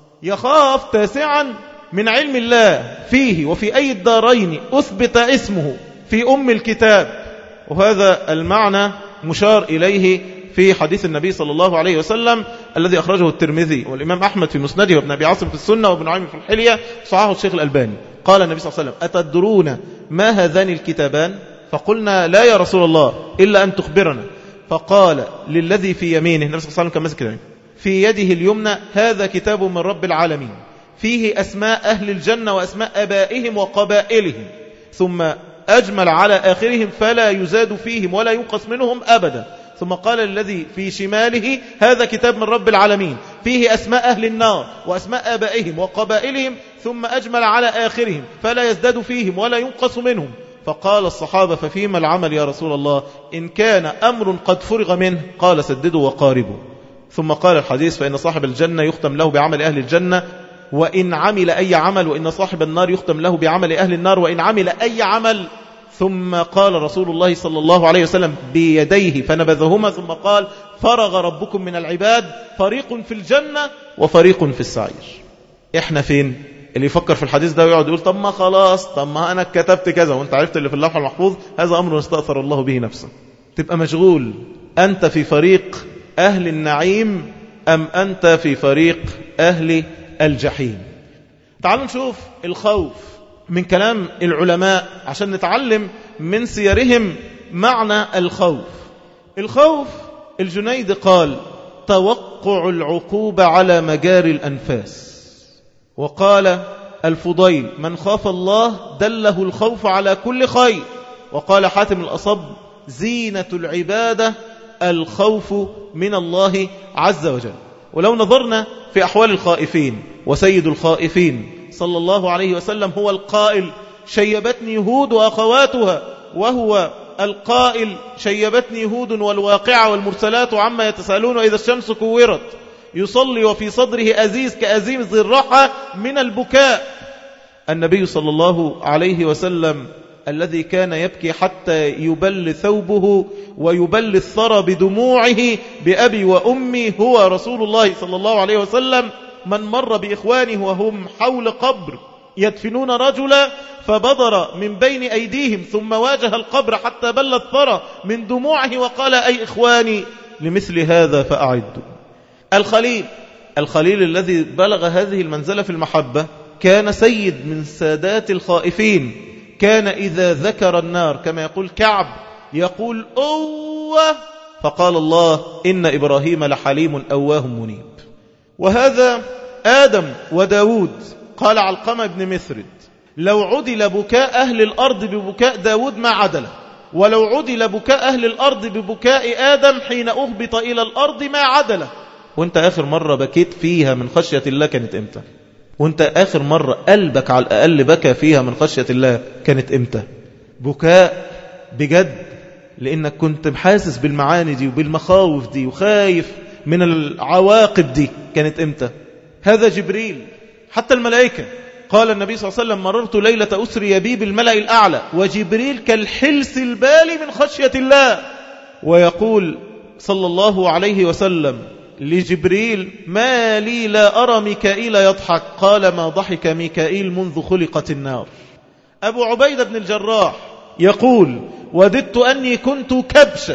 يخاف تاسعا من علم الله فيه وفي أي الدارين أثبت اسمه في أم الكتاب وهذا المعنى مشار إليه في حديث النبي صلى الله عليه وسلم الذي أخرجه الترمذي والإمام أحمد في مسنده وابن أبي عاصم في السنة وابن عيم في الحلية صححه الشيخ الألباني قال النبي صلى الله عليه وسلم أتدرون ما هذان الكتابان فقلنا لا يا رسول الله إلا أن تخبرنا فقال للذي في يمينه النبي صلى الله عليه وسلم كان ماسك كده في يده اليمنى هذا كتاب من رب العالمين فيه أسماء أهل الجنة وأسماء أبائهم وقبائلهم ثم أجمل على آخرهم فلا يزاد فيهم ولا ينقص منهم أبدا ثم قال الذي في شماله هذا كتاب من رب العالمين فيه أسماء أهل النار وأسماء آبائهم وقبائلهم ثم أجمل على آخرهم فلا يزداد فيهم ولا ينقص منهم فقال الصحابة ففيما العمل يا رسول الله إن كان أمر قد فرغ منه قال سددوا وقاربوا ثم قال الحديث فإن صاحب الجنة يختم له بعمل أهل الجنة وإن عمل أي عمل وإن صاحب النار يختم له بعمل أهل النار وإن عمل أي عمل ثم قال رسول الله صلى الله عليه وسلم بيديه فنبذهما ثم قال فرغ ربكم من العباد فريق في الجنة وفريق في السعير احنا فين اللي يفكر في الحديث ده ويقعد يقول طب ما خلاص طب ما انا كتبت كذا وانت عرفت اللي في اللوح المحفوظ هذا امر استأثر الله به نفسه تبقى مشغول انت في فريق اهل النعيم ام انت في فريق اهل الجحيم تعالوا نشوف الخوف من كلام العلماء عشان نتعلم من سيرهم معنى الخوف الخوف الجنيد قال توقع العقوبة على مجاري الأنفاس وقال الفضيل من خاف الله دله الخوف على كل خير وقال حاتم الأصب زينة العبادة الخوف من الله عز وجل ولو نظرنا في أحوال الخائفين وسيد الخائفين صلى الله عليه وسلم هو القائل شيبتني هود وأخواتها وهو القائل شيبتني هود والواقعة والمرسلات عما يتسألون وإذا الشمس كورت يصلي وفي صدره أزيز كأزيم ذي الرحى من البكاء النبي صلى الله عليه وسلم الذي كان يبكي حتى يبل ثوبه ويبل الثرى بدموعه بأبي وأمي هو رسول الله صلى الله عليه وسلم من مر بإخوانه وهم حول قبر يدفنون رجلا فبضر من بين أيديهم ثم واجه القبر حتى بل الثرى من دموعه وقال أي إخواني لمثل هذا فأعدوا الخليل الخليل الذي بلغ هذه المنزلة في المحبة كان سيد من سادات الخائفين كان إذا ذكر النار كما يقول كعب يقول أوه فقال الله إن إبراهيم لحليم أواه منيب وهذا آدم وداود قال علقمة بن مثرد لو عدل بكاء أهل الأرض ببكاء داود ما عدله ولو عدل بكاء أهل الأرض ببكاء آدم حين أهبط إلى الأرض ما عدله وانت آخر مرة بكيت فيها من خشية الله كانت امتى وانت آخر مرة قلبك على الأقل بكى فيها من خشية الله كانت امتى بكاء بجد لأنك كنت حاسس بالمعاني دي وبالمخاوف دي وخايف من العواقب دي كانت امتى هذا جبريل حتى الملائكة قال النبي صلى الله عليه وسلم مررت ليلة أسري بي بالملأ الأعلى وجبريل كالحلس البالي من خشية الله ويقول صلى الله عليه وسلم لجبريل ما لي لا أرى ميكائيل يضحك قال ما ضحك ميكائيل منذ خلقت النار أبو عبيدة بن الجراح يقول وددت أني كنت كبشا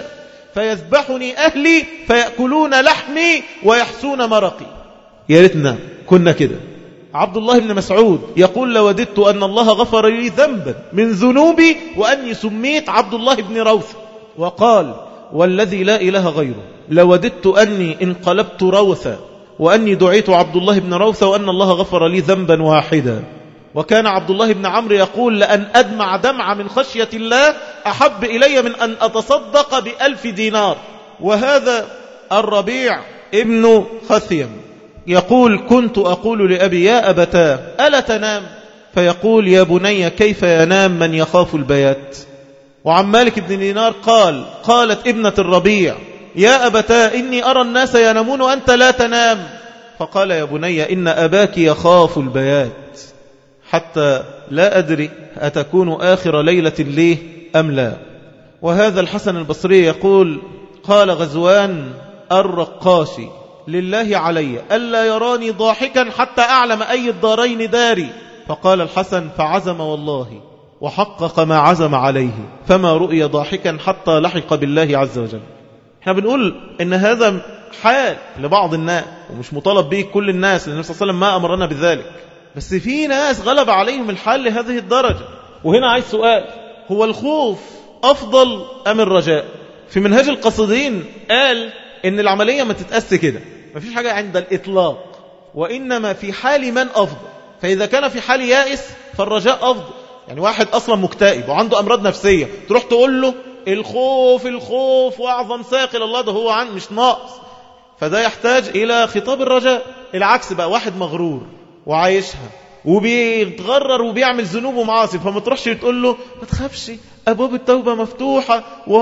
فيذبحني أهلي فيأكلون لحمي ويحسون مرقي يا ريتنا كنا كده عبد الله بن مسعود يقول لوددت أن الله غفر لي ذنبا من ذنوبي وأني سميت عبد الله بن روث وقال والذي لا إله غيره لوددت أني انقلبت روثا وأني دعيت عبد الله بن روث وأن الله غفر لي ذنبا واحدا وكان عبد الله بن عمرو يقول لأن أدمع دمع من خشية الله أحب إلي من أن أتصدق بألف دينار وهذا الربيع ابن خثيم يقول كنت أقول لأبي يا أبتاه ألا تنام فيقول يا بني كيف ينام من يخاف البيات وعن مالك بن دينار قال قالت ابنة الربيع يا أبتاه إني أرى الناس ينامون وأنت لا تنام فقال يا بني إن أباك يخاف البيات حتى لا أدري أتكون آخر ليلة ليه أم لا وهذا الحسن البصري يقول قال غزوان الرقاشي لله علي ألا يراني ضاحكا حتى أعلم أي الدارين داري فقال الحسن فعزم والله وحقق ما عزم عليه فما رؤي ضاحكا حتى لحق بالله عز وجل احنا بنقول ان هذا حال لبعض الناس ومش مطالب به كل الناس لأن النبي صلى الله عليه وسلم ما أمرنا بذلك بس في ناس غلب عليهم الحال لهذه الدرجة وهنا عايز سؤال هو الخوف أفضل أم الرجاء في منهاج القصدين قال ان العملية ما تتأس كده ما فيش حاجة عند الإطلاق وإنما في حال من أفضل فإذا كان في حال يائس فالرجاء أفضل يعني واحد أصلا مكتئب وعنده أمراض نفسية تروح تقول له الخوف الخوف وأعظم ساقل الله ده هو عن مش ناقص فده يحتاج إلى خطاب الرجاء العكس بقى واحد مغرور وعايشها وبيتغرر وبيعمل ذنوب ومعاصي فما تروحش تقول له ما تخافش أبواب التوبة مفتوحة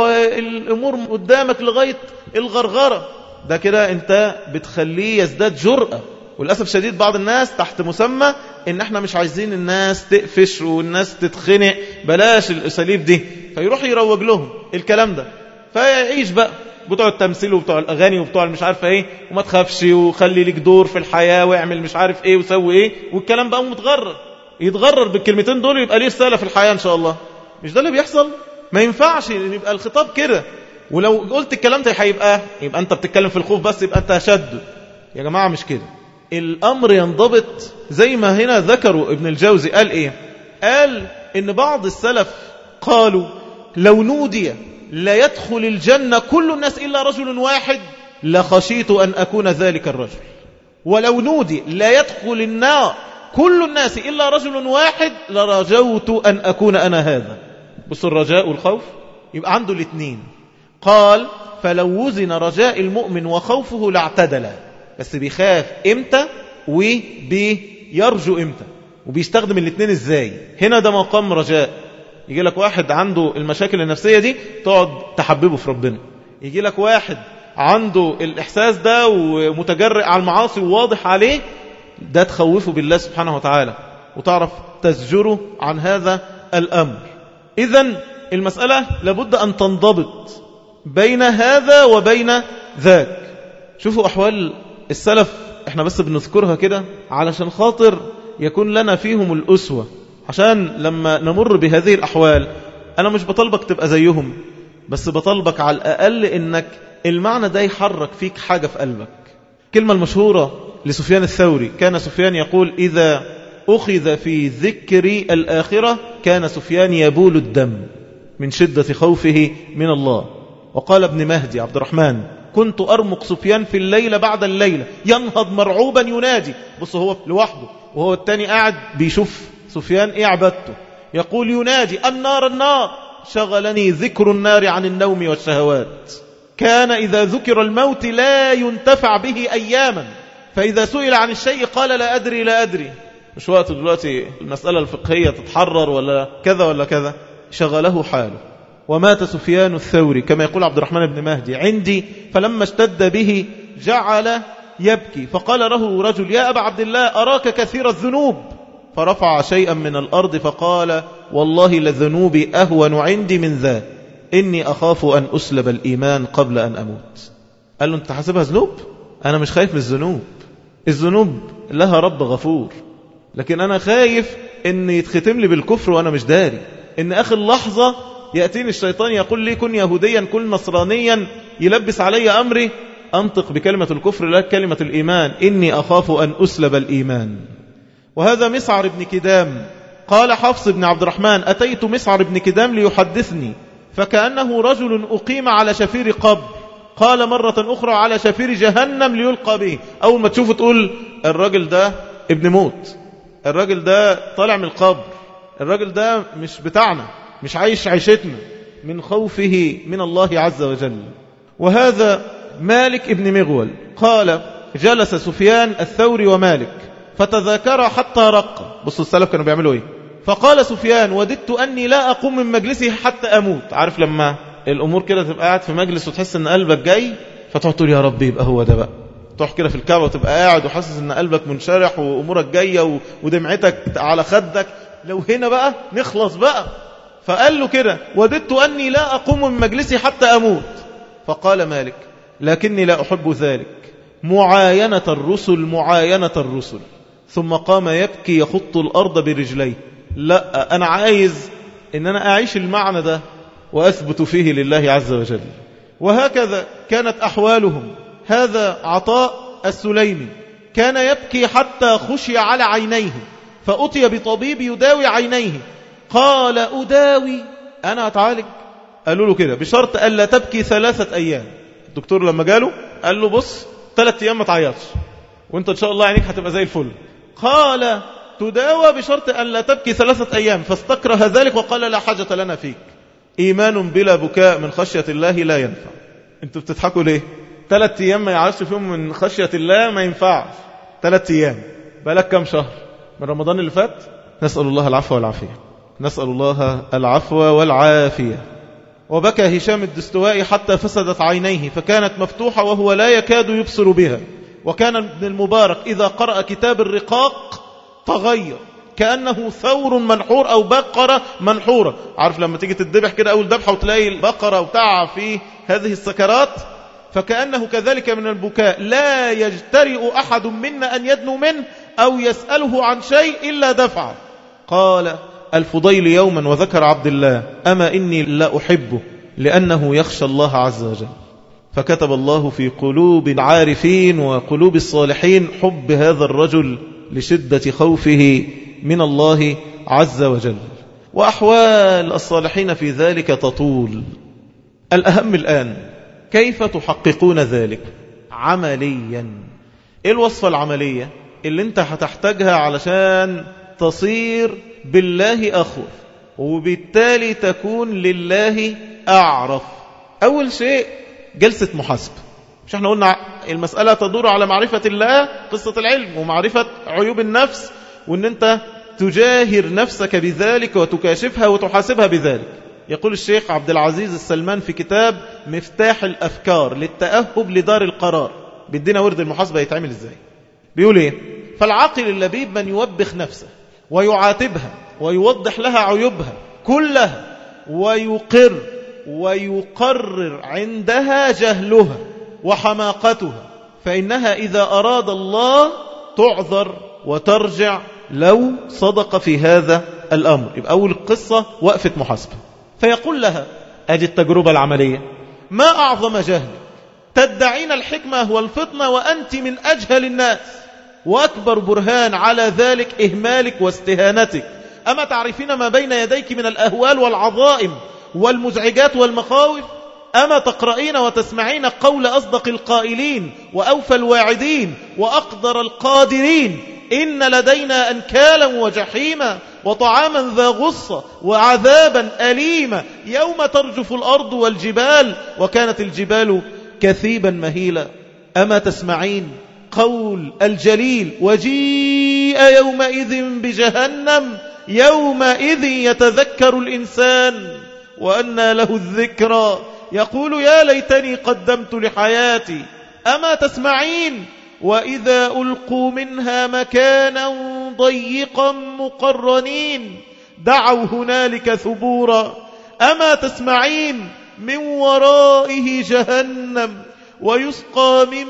والأمور قدامك لغاية الغرغرة ده كده أنت بتخليه يزداد جرأة وللأسف شديد بعض الناس تحت مسمى ان احنا مش عايزين الناس تقفش والناس تتخنق بلاش الاساليب دي فيروح يروج لهم الكلام ده فيعيش بقى بتوع التمثيل وبتوع الاغاني وبتوع المش عارفه ايه وما تخافش وخلي ليك دور في الحياه واعمل مش عارف ايه وسوي ايه والكلام بقى متغرر يتغرر بالكلمتين دول يبقى ليه رساله في الحياه ان شاء الله مش ده اللي بيحصل ما ينفعش يبقى الخطاب كده ولو قلت الكلام ده هيبقى يبقى انت بتتكلم في الخوف بس يبقى انت شد يا جماعه مش كده الأمر ينضبط زي ما هنا ذكروا ابن الجوزي قال إيه قال إن بعض السلف قالوا لو نودي لا يدخل الجنة كل الناس إلا رجل واحد لخشيت أن أكون ذلك الرجل ولو نودي لا يدخل النار كل الناس إلا رجل واحد لرجوت أن أكون أنا هذا بص الرجاء والخوف يبقى عنده الاثنين قال فلو وزن رجاء المؤمن وخوفه لاعتدلا بس بيخاف امتى وبيرجو امتى وبيستخدم الاثنين ازاي هنا ده مقام رجاء يجي لك واحد عنده المشاكل النفسية دي تقعد تحببه في ربنا يجي لك واحد عنده الإحساس ده ومتجرئ على المعاصي وواضح عليه ده تخوفه بالله سبحانه وتعالى وتعرف تزجره عن هذا الأمر إذا المسألة لابد أن تنضبط بين هذا وبين ذاك شوفوا أحوال السلف احنا بس بنذكرها كده علشان خاطر يكون لنا فيهم الأسوة عشان لما نمر بهذه الأحوال أنا مش بطلبك تبقى زيهم بس بطلبك على الأقل إنك المعنى ده يحرك فيك حاجة في قلبك كلمة المشهورة لسفيان الثوري كان سفيان يقول إذا أخذ في ذكر الآخرة كان سفيان يبول الدم من شدة خوفه من الله وقال ابن مهدي عبد الرحمن كنت أرمق سفيان في الليلة بعد الليلة ينهض مرعوبا ينادي بص هو لوحده وهو التاني قاعد بيشوف سفيان ايه عبادته يقول ينادي النار النار شغلني ذكر النار عن النوم والشهوات كان إذا ذكر الموت لا ينتفع به أياما فإذا سئل عن الشيء قال لا أدري لا أدري مش وقت دلوقتي المسألة الفقهية تتحرر ولا كذا ولا كذا شغله حاله ومات سفيان الثوري كما يقول عبد الرحمن بن مهدي عندي فلما اشتد به جعل يبكي فقال له رجل يا أبا عبد الله أراك كثير الذنوب فرفع شيئا من الأرض فقال والله لذنوبي أهون عندي من ذا إني أخاف أن أسلب الإيمان قبل أن أموت قال له أنت حاسبها ذنوب أنا مش خايف من الذنوب الذنوب لها رب غفور لكن أنا خايف أن يتختم لي بالكفر وأنا مش داري أن آخر لحظة يأتيني الشيطان يقول لي كن يهوديا كن نصرانيا يلبس علي أمري أنطق بكلمة الكفر لا كلمة الإيمان إني أخاف أن أسلب الإيمان وهذا مسعر بن كدام قال حفص بن عبد الرحمن أتيت مسعر بن كدام ليحدثني فكأنه رجل أقيم على شفير قبر قال مرة أخرى على شفير جهنم ليلقى به أول ما تشوفه تقول الراجل ده ابن موت الراجل ده طالع من القبر الراجل ده مش بتاعنا مش عايش عيشتنا من خوفه من الله عز وجل وهذا مالك ابن مغول قال جلس سفيان الثوري ومالك فتذاكر حتى رق بصوا السلف كانوا بيعملوا ايه فقال سفيان وددت أني لا أقوم من مجلسي حتى أموت عارف لما الأمور كده تبقى قاعد في مجلس وتحس أن قلبك جاي فتقعد تقول يا رب يبقى هو ده بقى تروح كده في الكعبة وتبقى قاعد وحاسس أن قلبك منشرح وأمورك جاية ودمعتك على خدك لو هنا بقى نخلص بقى فقال له كده وددت أني لا أقوم من مجلسي حتى أموت فقال مالك لكني لا أحب ذلك معاينة الرسل معاينة الرسل ثم قام يبكي يخط الأرض برجليه لا أنا عايز إن أنا أعيش المعنى ده وأثبت فيه لله عز وجل وهكذا كانت أحوالهم هذا عطاء السليمي كان يبكي حتى خشي على عينيه فأتي بطبيب يداوي عينيه قال أداوي أنا أتعالج قالوا له كده بشرط ألا تبكي ثلاثة أيام الدكتور لما جاله قال له بص ثلاثة أيام ما تعيطش وانت إن شاء الله عينيك هتبقى زي الفل قال تداوى بشرط أن لا تبكي ثلاثة أيام فاستكره ذلك وقال لا حاجة لنا فيك إيمان بلا بكاء من خشية الله لا ينفع انتوا بتضحكوا ليه ثلاثة أيام ما يعرفش فيهم من خشية الله ما ينفعش ثلاثة أيام بقالك كم شهر من رمضان اللي فات نسأل الله العفو والعافية نسأل الله العفو والعافية وبكى هشام الدستوائي حتى فسدت عينيه فكانت مفتوحة وهو لا يكاد يبصر بها وكان ابن المبارك إذا قرأ كتاب الرقاق تغير كأنه ثور منحور أو بقرة منحورة عارف لما تيجي تدبح كده أول دبحة وتلاقي البقرة وتعى في هذه السكرات فكأنه كذلك من البكاء لا يجترئ أحد منا أن يدنو منه أو يسأله عن شيء إلا دفع قال الفضيل يوما وذكر عبد الله أما إني لا أحبه لأنه يخشى الله عز وجل فكتب الله في قلوب العارفين وقلوب الصالحين حب هذا الرجل لشدة خوفه من الله عز وجل وأحوال الصالحين في ذلك تطول الأهم الآن كيف تحققون ذلك عمليا إيه الوصفة العملية اللي انت هتحتاجها علشان تصير بالله أخوف وبالتالي تكون لله أعرف أول شيء جلسة محاسبة مش احنا قلنا المسألة تدور على معرفة الله قصة العلم ومعرفة عيوب النفس وان انت تجاهر نفسك بذلك وتكاشفها وتحاسبها بذلك يقول الشيخ عبد العزيز السلمان في كتاب مفتاح الأفكار للتأهب لدار القرار بيدينا ورد المحاسبة يتعمل ازاي بيقول ايه فالعاقل اللبيب من يوبخ نفسه ويعاتبها ويوضح لها عيوبها كلها ويقر ويقرر عندها جهلها وحماقتها فإنها إذا أراد الله تعذر وترجع لو صدق في هذا الأمر يبقى أول القصة وقفة محاسبة فيقول لها أجي التجربة العملية ما أعظم جهل تدعين الحكمة والفطنة وأنت من أجهل الناس وأكبر برهان على ذلك إهمالك واستهانتك أما تعرفين ما بين يديك من الأهوال والعظائم والمزعجات والمخاوف أما تقرأين وتسمعين قول أصدق القائلين وأوفى الواعدين وأقدر القادرين إن لدينا أنكالا وجحيما وطعاما ذا غصة وعذابا أليما يوم ترجف الأرض والجبال وكانت الجبال كثيبا مهيلا أما تسمعين قول الجليل وجيء يومئذ بجهنم يومئذ يتذكر الإنسان وأنى له الذكرى يقول يا ليتني قدمت لحياتي أما تسمعين وإذا ألقوا منها مكانا ضيقا مقرنين دعوا هنالك ثبورا أما تسمعين من ورائه جهنم ويسقى من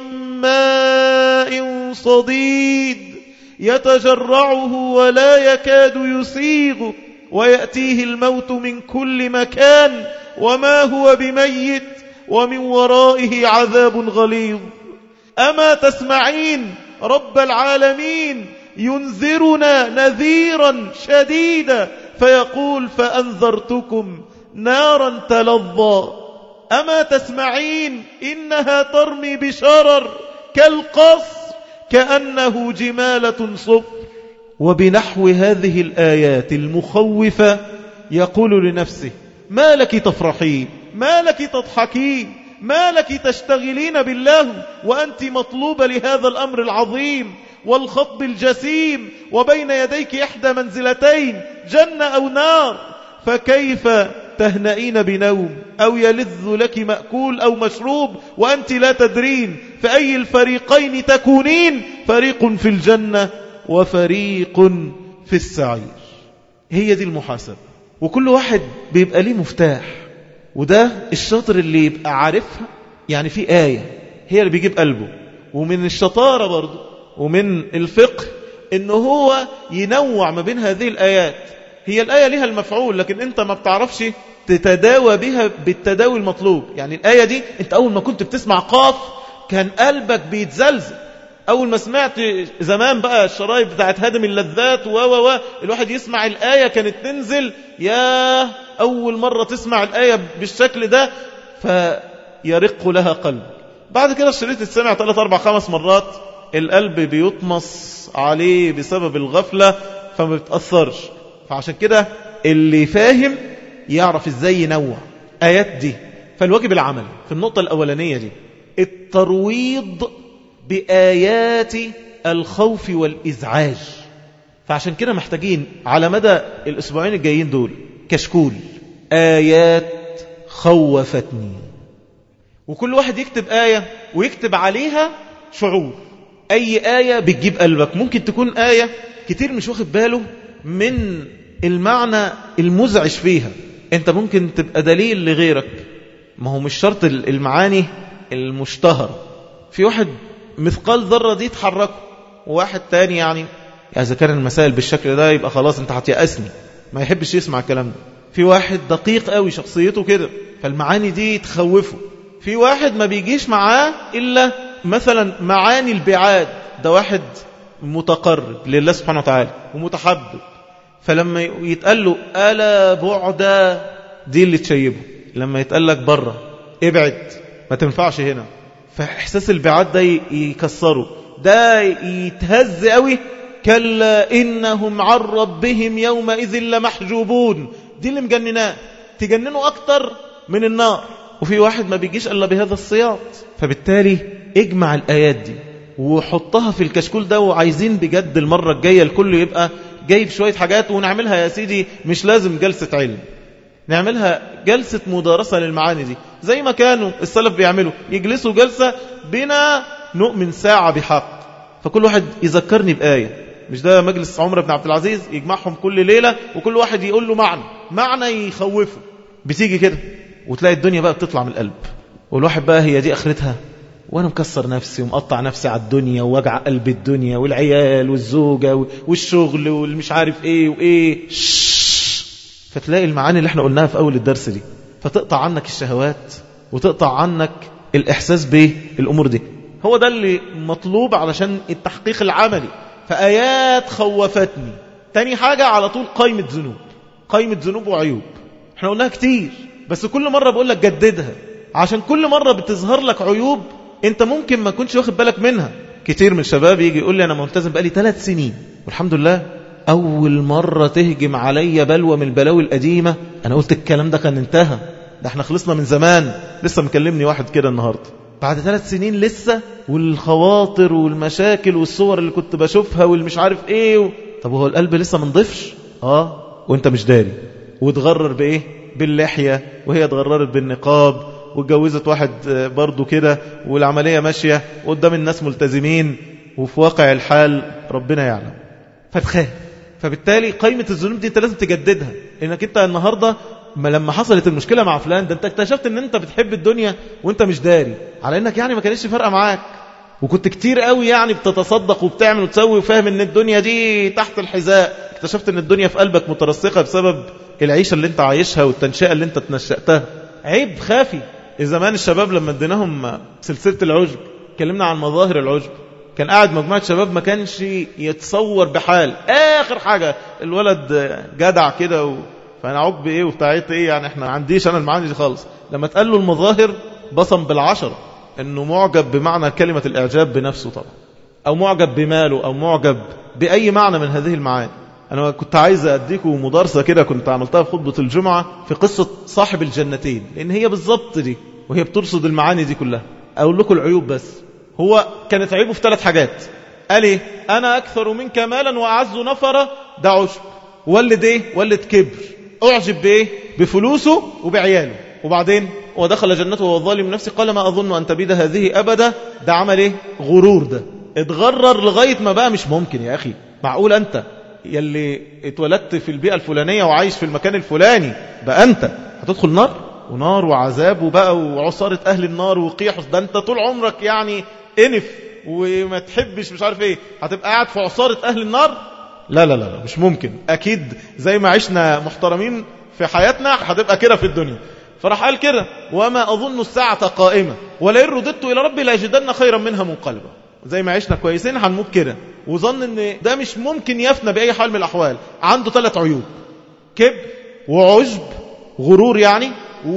ماء صديد يتجرعه ولا يكاد يسيغ ويأتيه الموت من كل مكان وما هو بميت ومن ورائه عذاب غليظ أما تسمعين رب العالمين ينذرنا نذيرا شديدا فيقول فأنذرتكم نارا تلظى أما تسمعين إنها ترمي بشرر كالقصر كأنه جمالة صفر وبنحو هذه الآيات المخوفة يقول لنفسه ما لك تفرحين ما لك تضحكين ما لك تشتغلين بالله وأنت مطلوبة لهذا الأمر العظيم والخطب الجسيم وبين يديك إحدى منزلتين جنة أو نار فكيف تهنئين بنوم أو يلذ لك مأكول أو مشروب وأنت لا تدرين فأي الفريقين تكونين فريق في الجنة وفريق في السعير هي دي المحاسبة وكل واحد بيبقى ليه مفتاح وده الشاطر اللي يبقى عارفها يعني في آية هي اللي بيجيب قلبه ومن الشطارة برضه ومن الفقه إنه هو ينوع ما بين هذه الآيات هي الآية لها المفعول لكن أنت ما بتعرفش تتداوى بها بالتداوي المطلوب يعني الآية دي أنت أول ما كنت بتسمع قاف كان قلبك بيتزلزل أول ما سمعت زمان بقى الشرايط بتاعت هدم اللذات و و و الواحد يسمع الآية كانت تنزل يا أول مرة تسمع الآية بالشكل ده فيرق لها قلب بعد كده الشريط تسمع ثلاث أربع خمس مرات القلب بيطمس عليه بسبب الغفلة فما بتأثرش فعشان كده اللي فاهم يعرف ازاي ينوع آيات دي فالواجب العمل في النقطة الأولانية دي الترويض بآيات الخوف والإزعاج فعشان كده محتاجين على مدى الأسبوعين الجايين دول كشكول آيات خوفتني وكل واحد يكتب آية ويكتب عليها شعور أي آية بتجيب قلبك ممكن تكون آية كتير مش واخد باله من المعنى المزعج فيها انت ممكن تبقى دليل لغيرك ما هو مش شرط المعاني المشتهر في واحد مثقال ذرة دي تحركه وواحد تاني يعني إذا كان المسائل بالشكل ده يبقى خلاص انت هتيأسني ما يحبش يسمع الكلام ده في واحد دقيق قوي شخصيته كده فالمعاني دي تخوفه في واحد ما بيجيش معاه إلا مثلا معاني البعاد ده واحد متقرب لله سبحانه وتعالى ومتحبب فلما يتقال له ألا بعدا دي اللي تشيبه لما يتقال لك بره ابعد ما تنفعش هنا فإحساس البعاد ده يكسره ده يتهز قوي كلا إنهم عن ربهم يومئذ لمحجوبون دي اللي مجنناه تجننه أكتر من النار وفي واحد ما بيجيش إلا بهذا السياط فبالتالي اجمع الآيات دي وحطها في الكشكول ده وعايزين بجد المرة الجاية الكل يبقى جايب شوية حاجات ونعملها يا سيدي مش لازم جلسة علم نعملها جلسة مدارسة للمعاني دي زي ما كانوا السلف بيعملوا يجلسوا جلسة بنا نؤمن ساعة بحق فكل واحد يذكرني بآية مش ده مجلس عمر بن عبد العزيز يجمعهم كل ليلة وكل واحد يقول له معنى معنى يخوفه بتيجي كده وتلاقي الدنيا بقى بتطلع من القلب والواحد بقى هي دي اخرتها وانا مكسر نفسي ومقطع نفسي على الدنيا ووجع قلب الدنيا والعيال والزوجة والشغل والمش عارف ايه وايه فتلاقي المعاني اللي احنا قلناها في اول الدرس دي فتقطع عنك الشهوات وتقطع عنك الاحساس بالامور دي هو ده اللي مطلوب علشان التحقيق العملي فآيات خوفتني تاني حاجة على طول قائمة ذنوب قائمة ذنوب وعيوب احنا قلناها كتير بس كل مرة بقول لك جددها عشان كل مرة بتظهر لك عيوب انت ممكن ما كنتش واخد بالك منها كتير من الشباب يجي يقول لي انا ملتزم بقالي ثلاث سنين والحمد لله أول مرة تهجم علي بلوى من البلاوي القديمة أنا قلت الكلام ده كان انتهى ده احنا خلصنا من زمان لسه مكلمني واحد كده النهاردة بعد ثلاث سنين لسه والخواطر والمشاكل والصور اللي كنت بشوفها والمش عارف ايه و... طب هو القلب لسه منضفش اه وانت مش داري وتغرر بايه باللحية وهي اتغررت بالنقاب واتجوزت واحد برضو كده والعملية ماشية قدام الناس ملتزمين وفي واقع الحال ربنا يعلم فتخاف فبالتالي قيمة الذنوب دي انت لازم تجددها انك انت النهاردة ما لما حصلت المشكلة مع فلان ده انت اكتشفت ان انت بتحب الدنيا وانت مش داري على انك يعني ما كانش فارقة معاك وكنت كتير قوي يعني بتتصدق وبتعمل وتسوي وفاهم ان الدنيا دي تحت الحذاء اكتشفت ان الدنيا في قلبك مترسخة بسبب العيشة اللي انت عايشها والتنشئة اللي انت تنشأتها عيب خافي زمان الشباب لما اديناهم سلسلة العجب اتكلمنا عن مظاهر العجب كان قاعد مجموعة شباب ما كانش يتصور بحال آخر حاجة الولد جدع كده و... فأنا عقب إيه وبتاعت إيه يعني إحنا عنديش أنا المعاني دي خالص لما تقال له المظاهر بصم بالعشرة إنه معجب بمعنى كلمة الإعجاب بنفسه طبعا أو معجب بماله أو معجب بأي معنى من هذه المعاني أنا كنت عايز أديكم مدارسة كده كنت عملتها في خطبة الجمعة في قصة صاحب الجنتين لأن هي بالظبط دي وهي بترصد المعاني دي كلها أقول لكم العيوب بس هو كانت عيبه في ثلاث حاجات قال ايه انا اكثر منك مالا واعز نفرا ده عشب ولد ايه ولد كبر اعجب بايه بفلوسه وبعياله وبعدين ودخل جنته وهو ظالم نفسه قال ما اظن ان تبيد هذه ابدا ده عمل ايه غرور ده اتغرر لغايه ما بقى مش ممكن يا اخي معقول انت يلي اتولدت في البيئه الفلانيه وعايش في المكان الفلاني بقى انت هتدخل نار ونار وعذاب وبقى وعصارة أهل النار وقيح ده أنت طول عمرك يعني انف وما تحبش مش عارف ايه هتبقى قاعد في عصارة أهل النار لا لا لا مش ممكن أكيد زي ما عشنا محترمين في حياتنا هتبقى كده في الدنيا فراح قال كده وما أظن الساعة قائمة ولئن رددت إلى ربي لاجدن خيرا منها منقلبا زي ما عشنا كويسين هنموت كده وظن ان ده مش ممكن يفنى بأي حال من الأحوال عنده ثلاث عيوب كبر وعجب غرور يعني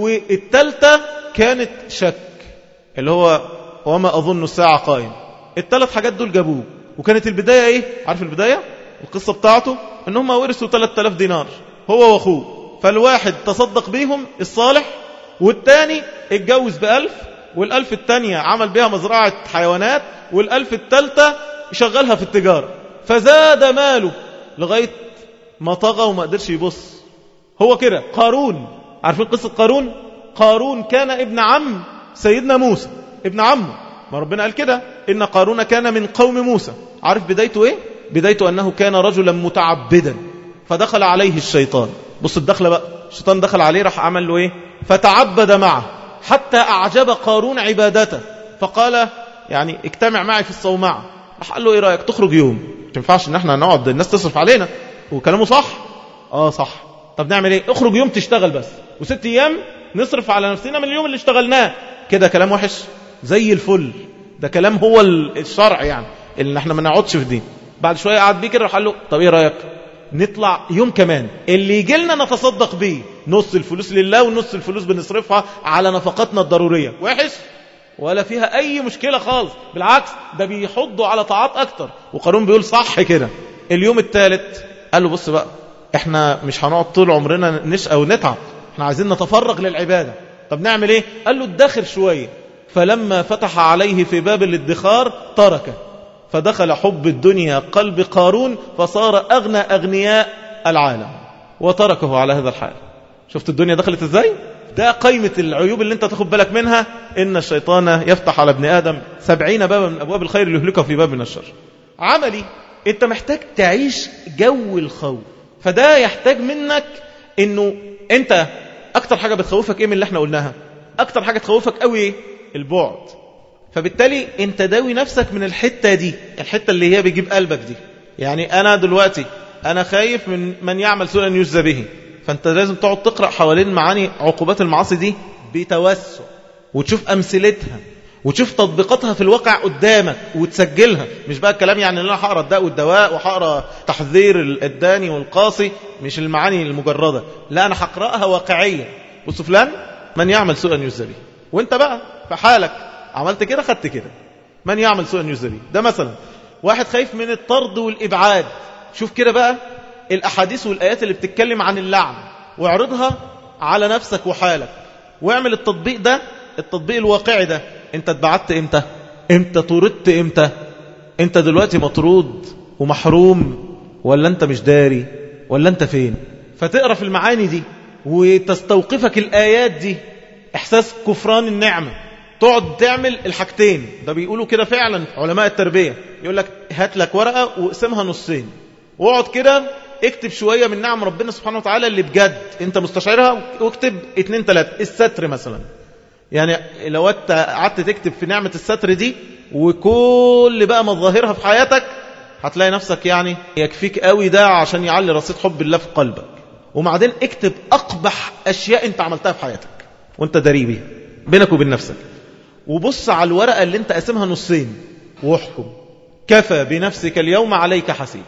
والتالتة كانت شك اللي هو وما أظن الساعة قائم الثلاث حاجات دول جابوه وكانت البداية ايه عارف البداية القصة بتاعته ان هم ورثوا 3000 دينار هو واخوه فالواحد تصدق بيهم الصالح والتاني اتجوز بألف والألف التانية عمل بها مزرعة حيوانات والألف التالتة شغلها في التجارة فزاد ماله لغاية ما طغى وما قدرش يبص هو كده قارون عارفين قصة قارون قارون كان ابن عم سيدنا موسى ابن عمه ما ربنا قال كده إن قارون كان من قوم موسى عارف بدايته ايه بدايته أنه كان رجلا متعبدا فدخل عليه الشيطان بص الدخلة بقى الشيطان دخل عليه راح عمل له ايه فتعبد معه حتى أعجب قارون عبادته فقال يعني اجتمع معي في الصومعة راح قال له ايه رأيك تخرج يوم ما ينفعش ان احنا نقعد الناس تصرف علينا وكلامه صح اه صح طب نعمل ايه اخرج يوم تشتغل بس وست ايام نصرف على نفسنا من اليوم اللي اشتغلناه كده كلام وحش زي الفل ده كلام هو الشرع يعني اللي احنا ما نقعدش في دين بعد شويه قعد بيه كده راح قال له طب ايه رايك نطلع يوم كمان اللي يجي لنا نتصدق بيه نص الفلوس لله ونص الفلوس بنصرفها على نفقاتنا الضروريه وحش ولا فيها اي مشكله خالص بالعكس ده بيحضوا على طاعات اكتر وقارون بيقول صح كده اليوم الثالث قال له بص بقى احنا مش هنقعد طول عمرنا نشقى ونتعب احنا عايزين نتفرغ للعبادة طب نعمل ايه قال له ادخر شوية فلما فتح عليه في باب الادخار تركه فدخل حب الدنيا قلب قارون فصار أغنى أغنياء العالم وتركه على هذا الحال شفت الدنيا دخلت ازاي ده قيمة العيوب اللي انت تاخد بالك منها ان الشيطان يفتح على ابن آدم سبعين بابا من أبواب الخير ليهلكه في باب من الشر عملي انت محتاج تعيش جو الخوف فده يحتاج منك انه انت اكتر حاجة بتخوفك ايه من اللي احنا قلناها اكتر حاجة تخوفك قوي ايه البعد فبالتالي انت داوي نفسك من الحتة دي الحتة اللي هي بيجيب قلبك دي يعني انا دلوقتي انا خايف من من يعمل سوءا يجزى به فانت لازم تقعد تقرأ حوالين معاني عقوبات المعاصي دي بتوسع وتشوف امثلتها وتشوف تطبيقاتها في الواقع قدامك وتسجلها مش بقى الكلام يعني ان انا هقرا الداء والدواء وهقرا تحذير الداني والقاسي مش المعاني المجرده لا انا هقراها واقعيه بص فلان من يعمل سوءا يجزى به وانت بقى في حالك عملت كده خدت كده من يعمل سوءا يجزى به ده مثلا واحد خايف من الطرد والابعاد شوف كده بقى الأحاديث والآيات اللي بتتكلم عن اللعن واعرضها على نفسك وحالك واعمل التطبيق ده التطبيق الواقعي ده انت اتبعت امتى انت طردت امتى انت دلوقتي مطرود ومحروم ولا انت مش داري ولا انت فين فتقرأ في المعاني دي وتستوقفك الآيات دي إحساس كفران النعمة تقعد تعمل الحاجتين ده بيقولوا كده فعلا علماء التربية يقول لك هات لك ورقة واقسمها نصين واقعد كده اكتب شوية من نعم ربنا سبحانه وتعالى اللي بجد انت مستشعرها واكتب اتنين تلاتة الستر مثلا يعني لو انت قعدت تكتب في نعمة الستر دي وكل بقى مظاهرها في حياتك هتلاقي نفسك يعني يكفيك قوي ده عشان يعلي رصيد حب الله في قلبك وبعدين اكتب أقبح أشياء أنت عملتها في حياتك وانت داري بيها بينك وبين نفسك وبص على الورقة اللي انت قاسمها نصين واحكم كفى بنفسك اليوم عليك حسيب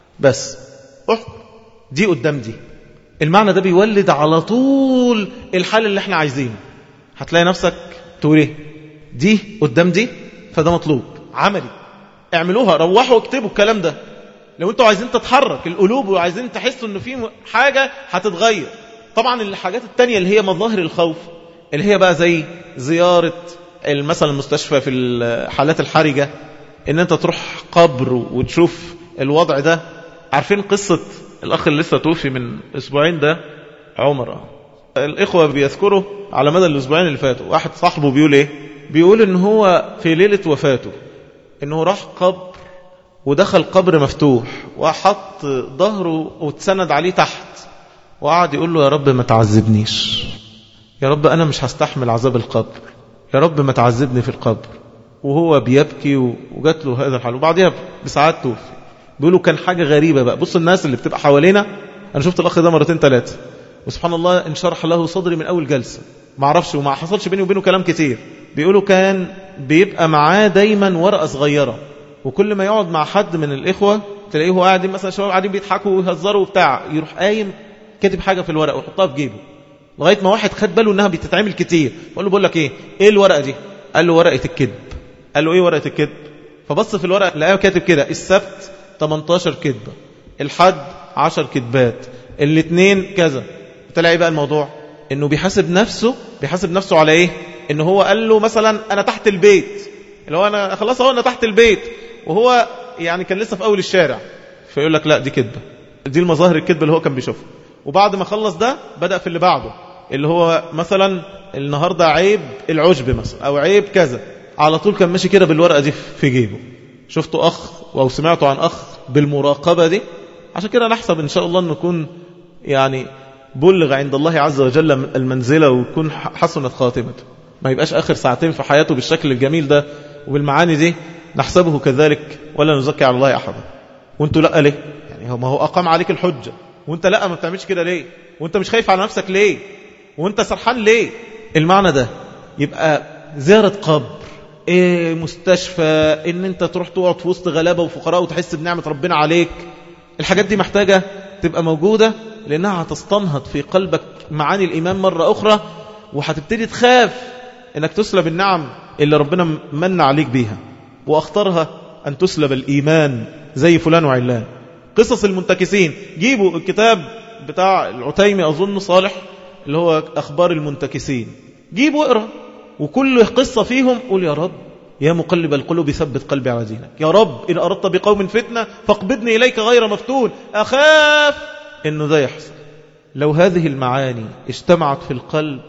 بس احكم دي قدام دي المعنى ده بيولد على طول الحال اللي احنا عايزينه هتلاقي نفسك تقول ايه دي قدام دي فده مطلوب عملي اعملوها روحوا اكتبوا الكلام ده لو انتوا عايزين تتحرك القلوب وعايزين تحسوا ان في حاجة هتتغير طبعا الحاجات التانية اللي هي مظاهر الخوف اللي هي بقى زي زيارة مثلا المستشفى في الحالات الحرجة ان انت تروح قبر وتشوف الوضع ده عارفين قصة الاخ اللي لسه توفي من اسبوعين ده عمر الاخوة بيذكروا على مدى الاسبوعين اللي فاتوا واحد صاحبه بيقول ايه بيقول ان هو في ليلة وفاته انه راح قبر ودخل قبر مفتوح وحط ظهره واتسند عليه تحت وقعد يقول له يا رب ما تعذبنيش يا رب أنا مش هستحمل عذاب القبر يا رب ما تعذبني في القبر وهو بيبكي وجات له هذا الحال وبعدها بساعات توفي بيقولوا كان حاجة غريبة بقى بص الناس اللي بتبقى حوالينا أنا شفت الأخ ده مرتين ثلاثة وسبحان الله انشرح له صدري من أول جلسة ما اعرفش وما حصلش بيني وبينه كلام كتير بيقولوا كان بيبقى معاه دايما ورقة صغيرة وكل ما يقعد مع حد من الإخوة تلاقيه هو قاعدين مثلا شباب قاعدين بيضحكوا ويهزروا وبتاع يروح قايم كاتب حاجة في الورقة ويحطها في جيبه لغاية ما واحد خد باله انها بتتعمل كتير قال له بقول لك ايه ايه الورقة دي قال له ورقة الكذب قال له ايه ورقة الكذب فبص في الورقة لقاه كاتب كده السبت 18 كذبة الحد 10 كذبات الاثنين كذا طلع ايه بقى الموضوع انه بيحاسب نفسه بيحاسب نفسه على ايه ان هو قال له مثلا انا تحت البيت اللي هو انا خلاص اهو انا تحت البيت وهو يعني كان لسه في اول الشارع فيقول لك لا دي كذبة دي المظاهر الكذبة اللي هو كان بيشوفها وبعد ما خلص ده بدأ في اللي بعده اللي هو مثلا النهاردة عيب العجب مثلا أو عيب كذا على طول كان ماشي كده بالورقة دي في جيبه شفتوا أخ أو سمعتوا عن أخ بالمراقبة دي عشان كده نحسب إن شاء الله أن نكون يعني بلغ عند الله عز وجل المنزلة ويكون حسنت خاتمته ما يبقاش آخر ساعتين في حياته بالشكل الجميل ده وبالمعاني دي نحسبه كذلك ولا نزكي على الله أحدا وانتوا لا ليه يعني ما هو أقام عليك الحجة وانت لا ما بتعملش كده ليه وانت مش خايف على نفسك ليه وانت سرحان ليه المعنى ده يبقى زيارة قبر ايه مستشفى ان انت تروح تقعد في وسط غلابة وفقراء وتحس بنعمة ربنا عليك الحاجات دي محتاجة تبقى موجودة لانها هتستنهض في قلبك معاني الايمان مرة اخرى وهتبتدي تخاف انك تسلب النعم اللي ربنا من عليك بيها واخطرها ان تسلب الايمان زي فلان وعلان قصص المنتكسين جيبوا الكتاب بتاع العتيمي أظن صالح اللي هو أخبار المنتكسين جيبوا اقرأ وكل قصة فيهم قول يا رب يا مقلب القلوب ثبت قلبي على دينك يا رب إن أردت بقوم فتنة فاقبضني إليك غير مفتون أخاف إنه ده يحصل لو هذه المعاني اجتمعت في القلب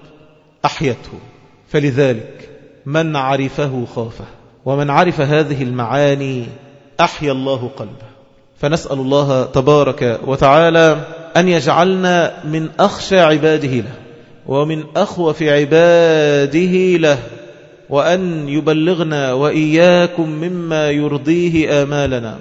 أحيته فلذلك من عرفه خافه ومن عرف هذه المعاني أحيا الله قلبه فنسأل الله تبارك وتعالى أن يجعلنا من أخشى عباده له ومن أخوف عباده له وأن يبلغنا وإياكم مما يرضيه آمالنا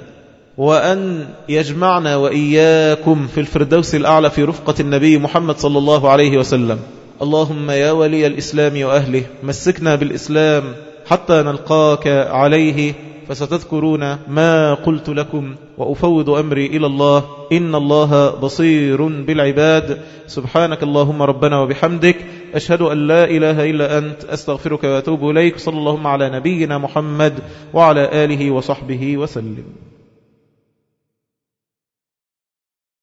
وأن يجمعنا وإياكم في الفردوس الأعلى في رفقة النبي محمد صلى الله عليه وسلم اللهم يا ولي الإسلام وأهله مسكنا بالإسلام حتى نلقاك عليه فستذكرون ما قلت لكم وأفوض أمري إلى الله إن الله بصير بالعباد سبحانك اللهم ربنا وبحمدك أشهد أن لا إله إلا أنت أستغفرك وأتوب إليك صلى اللهم على نبينا محمد وعلى آله وصحبه وسلم